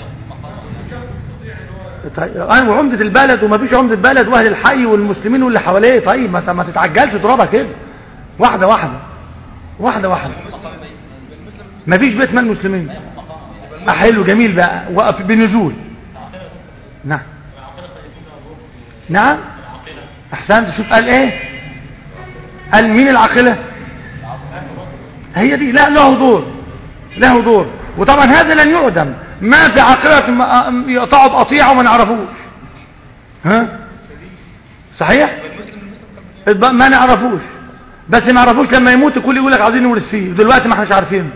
طيب انا وعمده البلد وما فيش عمده بلد واهل الحي والمسلمين واللي حواليه طيب ما ت- ما تتعجلش تضربها كده واحده واحده واحده واحده ما فيش بيت مال المسلمين آه، حلو جميل بقى وقف بنزول نعم نعم احسنت شوف قال ايه قال مين العاقله هي دي لا له دور له دور وطبعا هذا لن يعدم ما في عاقله م- يقطعوا بقطيعه وما نعرفوش ها صحيح الب- ما نعرفوش بس ما نعرفوش لما يموت الكل يقول لك عايزين نورثيه ودلوقتي ما احناش عارفين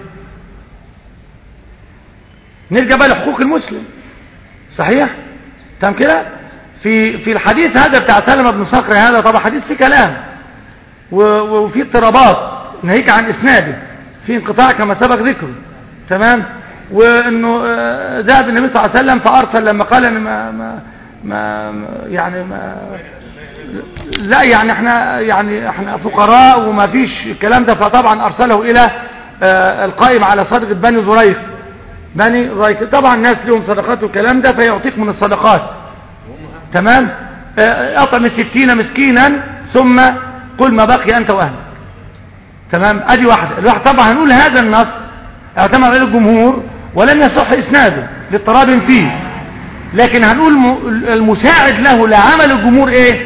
نرجع بقى لحقوق المسلم صحيح تمام كده في في الحديث هذا بتاع سلمة بن صخر هذا طبعا حديث فيه كلام و- وفي اضطرابات ناهيك عن اسناده في انقطاع كما سبق ذكره تمام وانه آه، ذهب النبي صلى الله عليه وسلم فارسل لما قال إن ما ما ما يعني ما لا يعني احنا يعني احنا فقراء وما فيش الكلام ده فطبعا ارسله الى آه، القائم على صدقه بني زريق بني زريق طبعا الناس لهم صدقات والكلام ده فيعطيك من الصدقات تمام آه، اطعم ستين مسكينا ثم قل ما بقي انت واهلك تمام ادي واحده الواحد طبعا هنقول هذا النص اعتمد عليه الجمهور ولم يصح اسناده لاضطراب فيه لكن هنقول م- المساعد له لعمل الجمهور ايه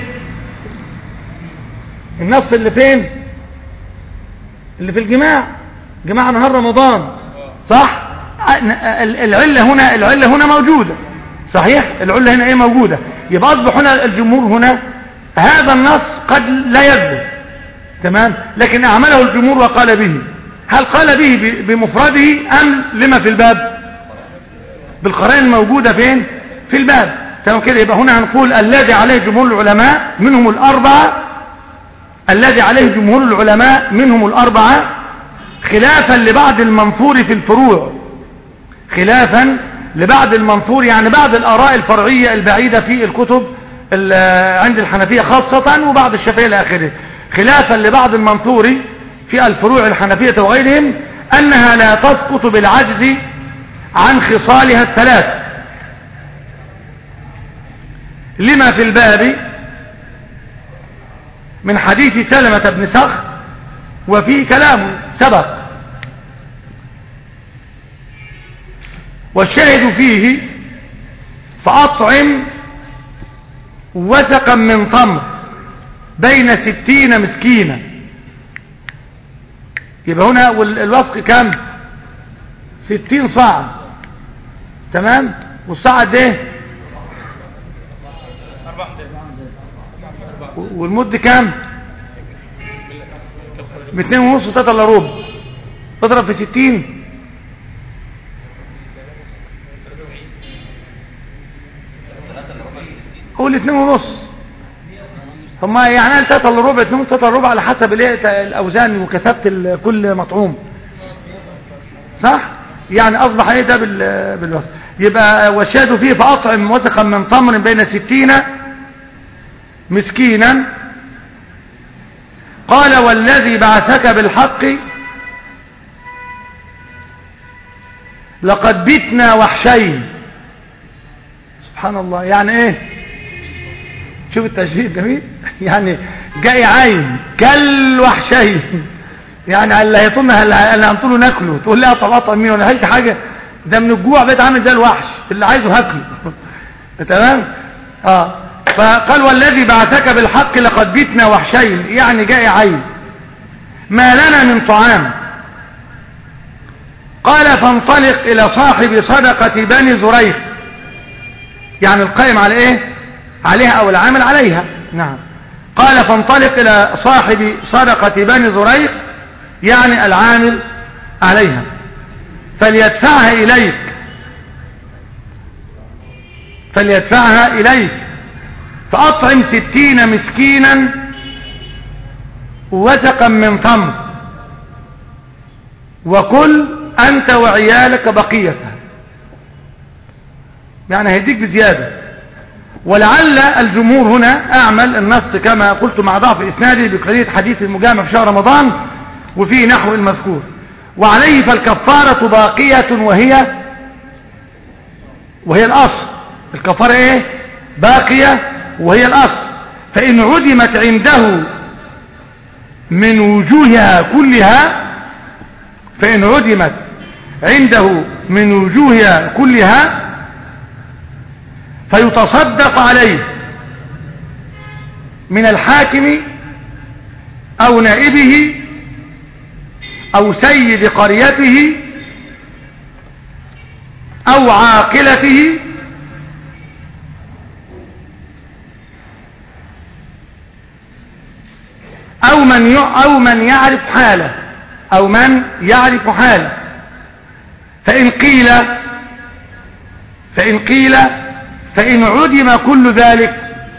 النص اللي فين اللي في الجماع جماعة نهار رمضان صح ال- العلة هنا العلة هنا موجودة صحيح العلة هنا ايه موجودة يبقى اصبح هنا الجمهور هنا هذا النص قد لا يثبت تمام لكن اعمله الجمهور وقال به هل قال به ب- بمفرده ام لما في الباب بالقرائن الموجودة فين في الباب تمام كده يبقى هنا هنقول الذي عليه جمهور العلماء منهم الأربعة الذي عليه جمهور العلماء منهم الأربعة خلافا لبعض المنثور في الفروع خلافا لبعض المنثور يعني بعض الآراء الفرعية البعيدة في الكتب ال- عند الحنفية خاصة وبعض الشافعية إلى آخره خلافا لبعض المنثور في الفروع الحنفية وغيرهم أنها لا تسقط بالعجز عن خصالها الثلاث لما في الباب من حديث سلمة بن سخ وفيه كلام سبق والشاهد فيه فأطعم وثقا من تمر بين ستين مسكينا يبقى هنا الوثق كم ستين صاع تمام والصاع ده أربع أمتين والمد كام باتنين ونص وتلاتة الا ربع اضرب في ستين قول اتنين ونص طب ما يعني قال تلاتة الا ربع اتنين ونص تلاتة الا ربع على حسب الايه الاوزان وكثافه ال- كل مطعوم صح يعني اصبح ايه ده بال- بالوصف يبقى والشاهد فيه فاطعم وثقا من تمر بين ستين مسكينا قال والذي بعثك بالحق لقد بتنا وحشين سبحان الله يعني ايه شوف التشبيه الجميل يعني جاي عين كالوحشين يعني اللي هيطولنا اللي هنطوله ناكله تقول لي اطعم اطعم مين ولا هيك حاجه ده من الجوع بقيت عامل زي الوحش اللي عايزه هاكله تمام اه فقال والذي بعثك بالحق لقد بتنا وحشين يعني جاء عين ما لنا من طعام قال فانطلق إلى صاحب صدقة بني زريق يعني القائم على إيه عليها أو العامل عليها نعم قال فانطلق إلى صاحب صدقة بني زريق يعني العامل عليها فليدفعها إليك فليدفعها إليك فأطعم ستين مسكينا وثقا من تمر وكل أنت وعيالك بقيتها يعني هيديك بزيادة ولعل الجمهور هنا أعمل النص كما قلت مع ضعف إسنادي بقضية حديث المجامع في شهر رمضان وفيه نحو المذكور وعليه فالكفارة باقية وهي وهي الأصل الكفارة إيه باقية وهي الأصل فإن عدمت عنده من وجوهها كلها فإن عدمت عنده من وجوهها كلها فيتصدق عليه من الحاكم أو نائبه أو سيد قريته أو عاقلته أو من ي- أو من يعرف حاله أو من يعرف حاله فإن قيل فإن قيل فإن عدم كل ذلك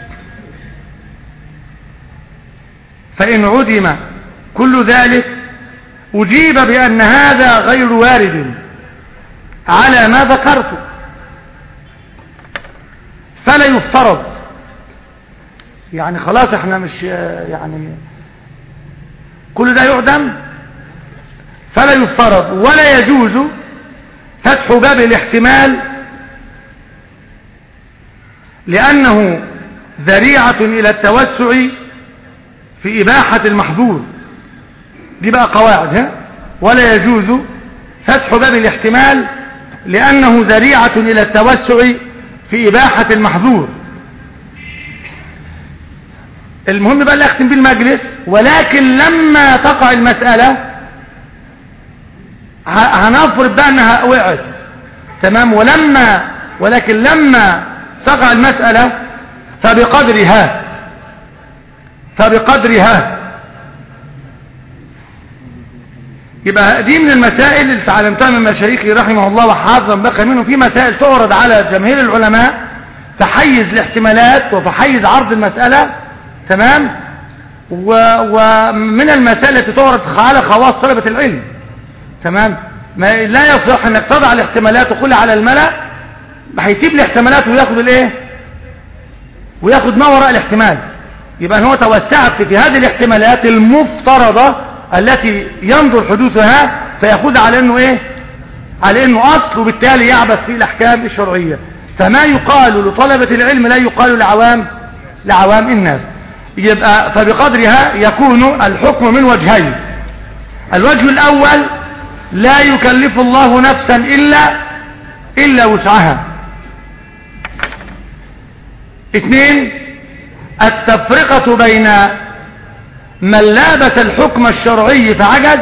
فإن عدم كل ذلك أجيب بأن هذا غير وارد على ما ذكرت فلا يفترض يعني خلاص احنا مش يعني كل ده يعدم فلا يفترض ولا يجوز فتح باب الاحتمال لأنه ذريعة إلى التوسع في إباحة المحظور دي بقى قواعد ها ولا يجوز فتح باب الاحتمال لأنه ذريعة إلى التوسع في إباحة المحظور المهم بقى اللي أختم بالمجلس ولكن لما تقع المسألة ه- هنفرض بقى أنها وقعت تمام ولما ولكن لما تقع المسألة فبقدرها فبقدرها يبقى دي من المسائل اللي تعلمتها من مشايخي رحمه الله وحافظا بقى منه في مسائل تعرض على جماهير العلماء فحيز الاحتمالات وفحيز عرض المسألة تمام و ومن المسائل التي تعرض على خواص طلبة العلم تمام ما لا يصح انك تضع الاحتمالات وكلها على الملأ هيسيب الاحتمالات وياخد الايه وياخد ما وراء الاحتمال يبقى هو توسعت في هذه الاحتمالات المفترضة التي ينظر حدوثها فيأخذها على انه ايه على انه اصل وبالتالي يعبث في الاحكام الشرعية فما يقال لطلبة العلم لا يقال لعوام لعوام الناس يبقى فبقدرها يكون الحكم من وجهين الوجه الاول لا يكلف الله نفسا الا الا وسعها اثنين التفرقة بين من لابس الحكم الشرعي فعجز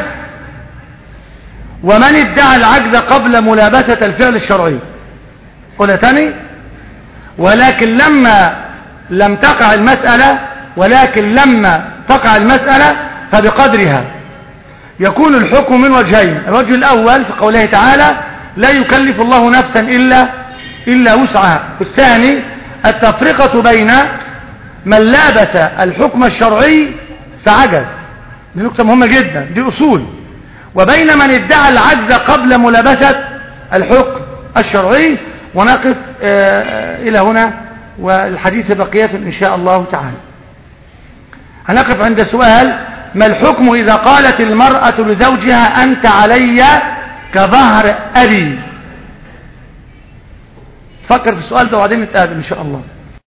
ومن ادعى العجز قبل ملابسة الفعل الشرعي قل تاني ولكن لما لم تقع المسألة ولكن لما تقع المسألة فبقدرها يكون الحكم من وجهين الوجه الأول في قوله تعالى لا يكلف الله نفسا إلا, إلا وسعها والثاني التفرقة بين من لابس الحكم الشرعي فعجز دي نقطة مهمة جدا دي أصول وبين من ادعى العجز قبل ملابسة الحكم الشرعي ونقف آه، إلى هنا والحديث بقية إن شاء الله تعالى هنقف عند سؤال ما الحكم إذا قالت المرأة لزوجها أنت علي كظهر أبي فكر في السؤال ده وبعدين نتقابل إن شاء الله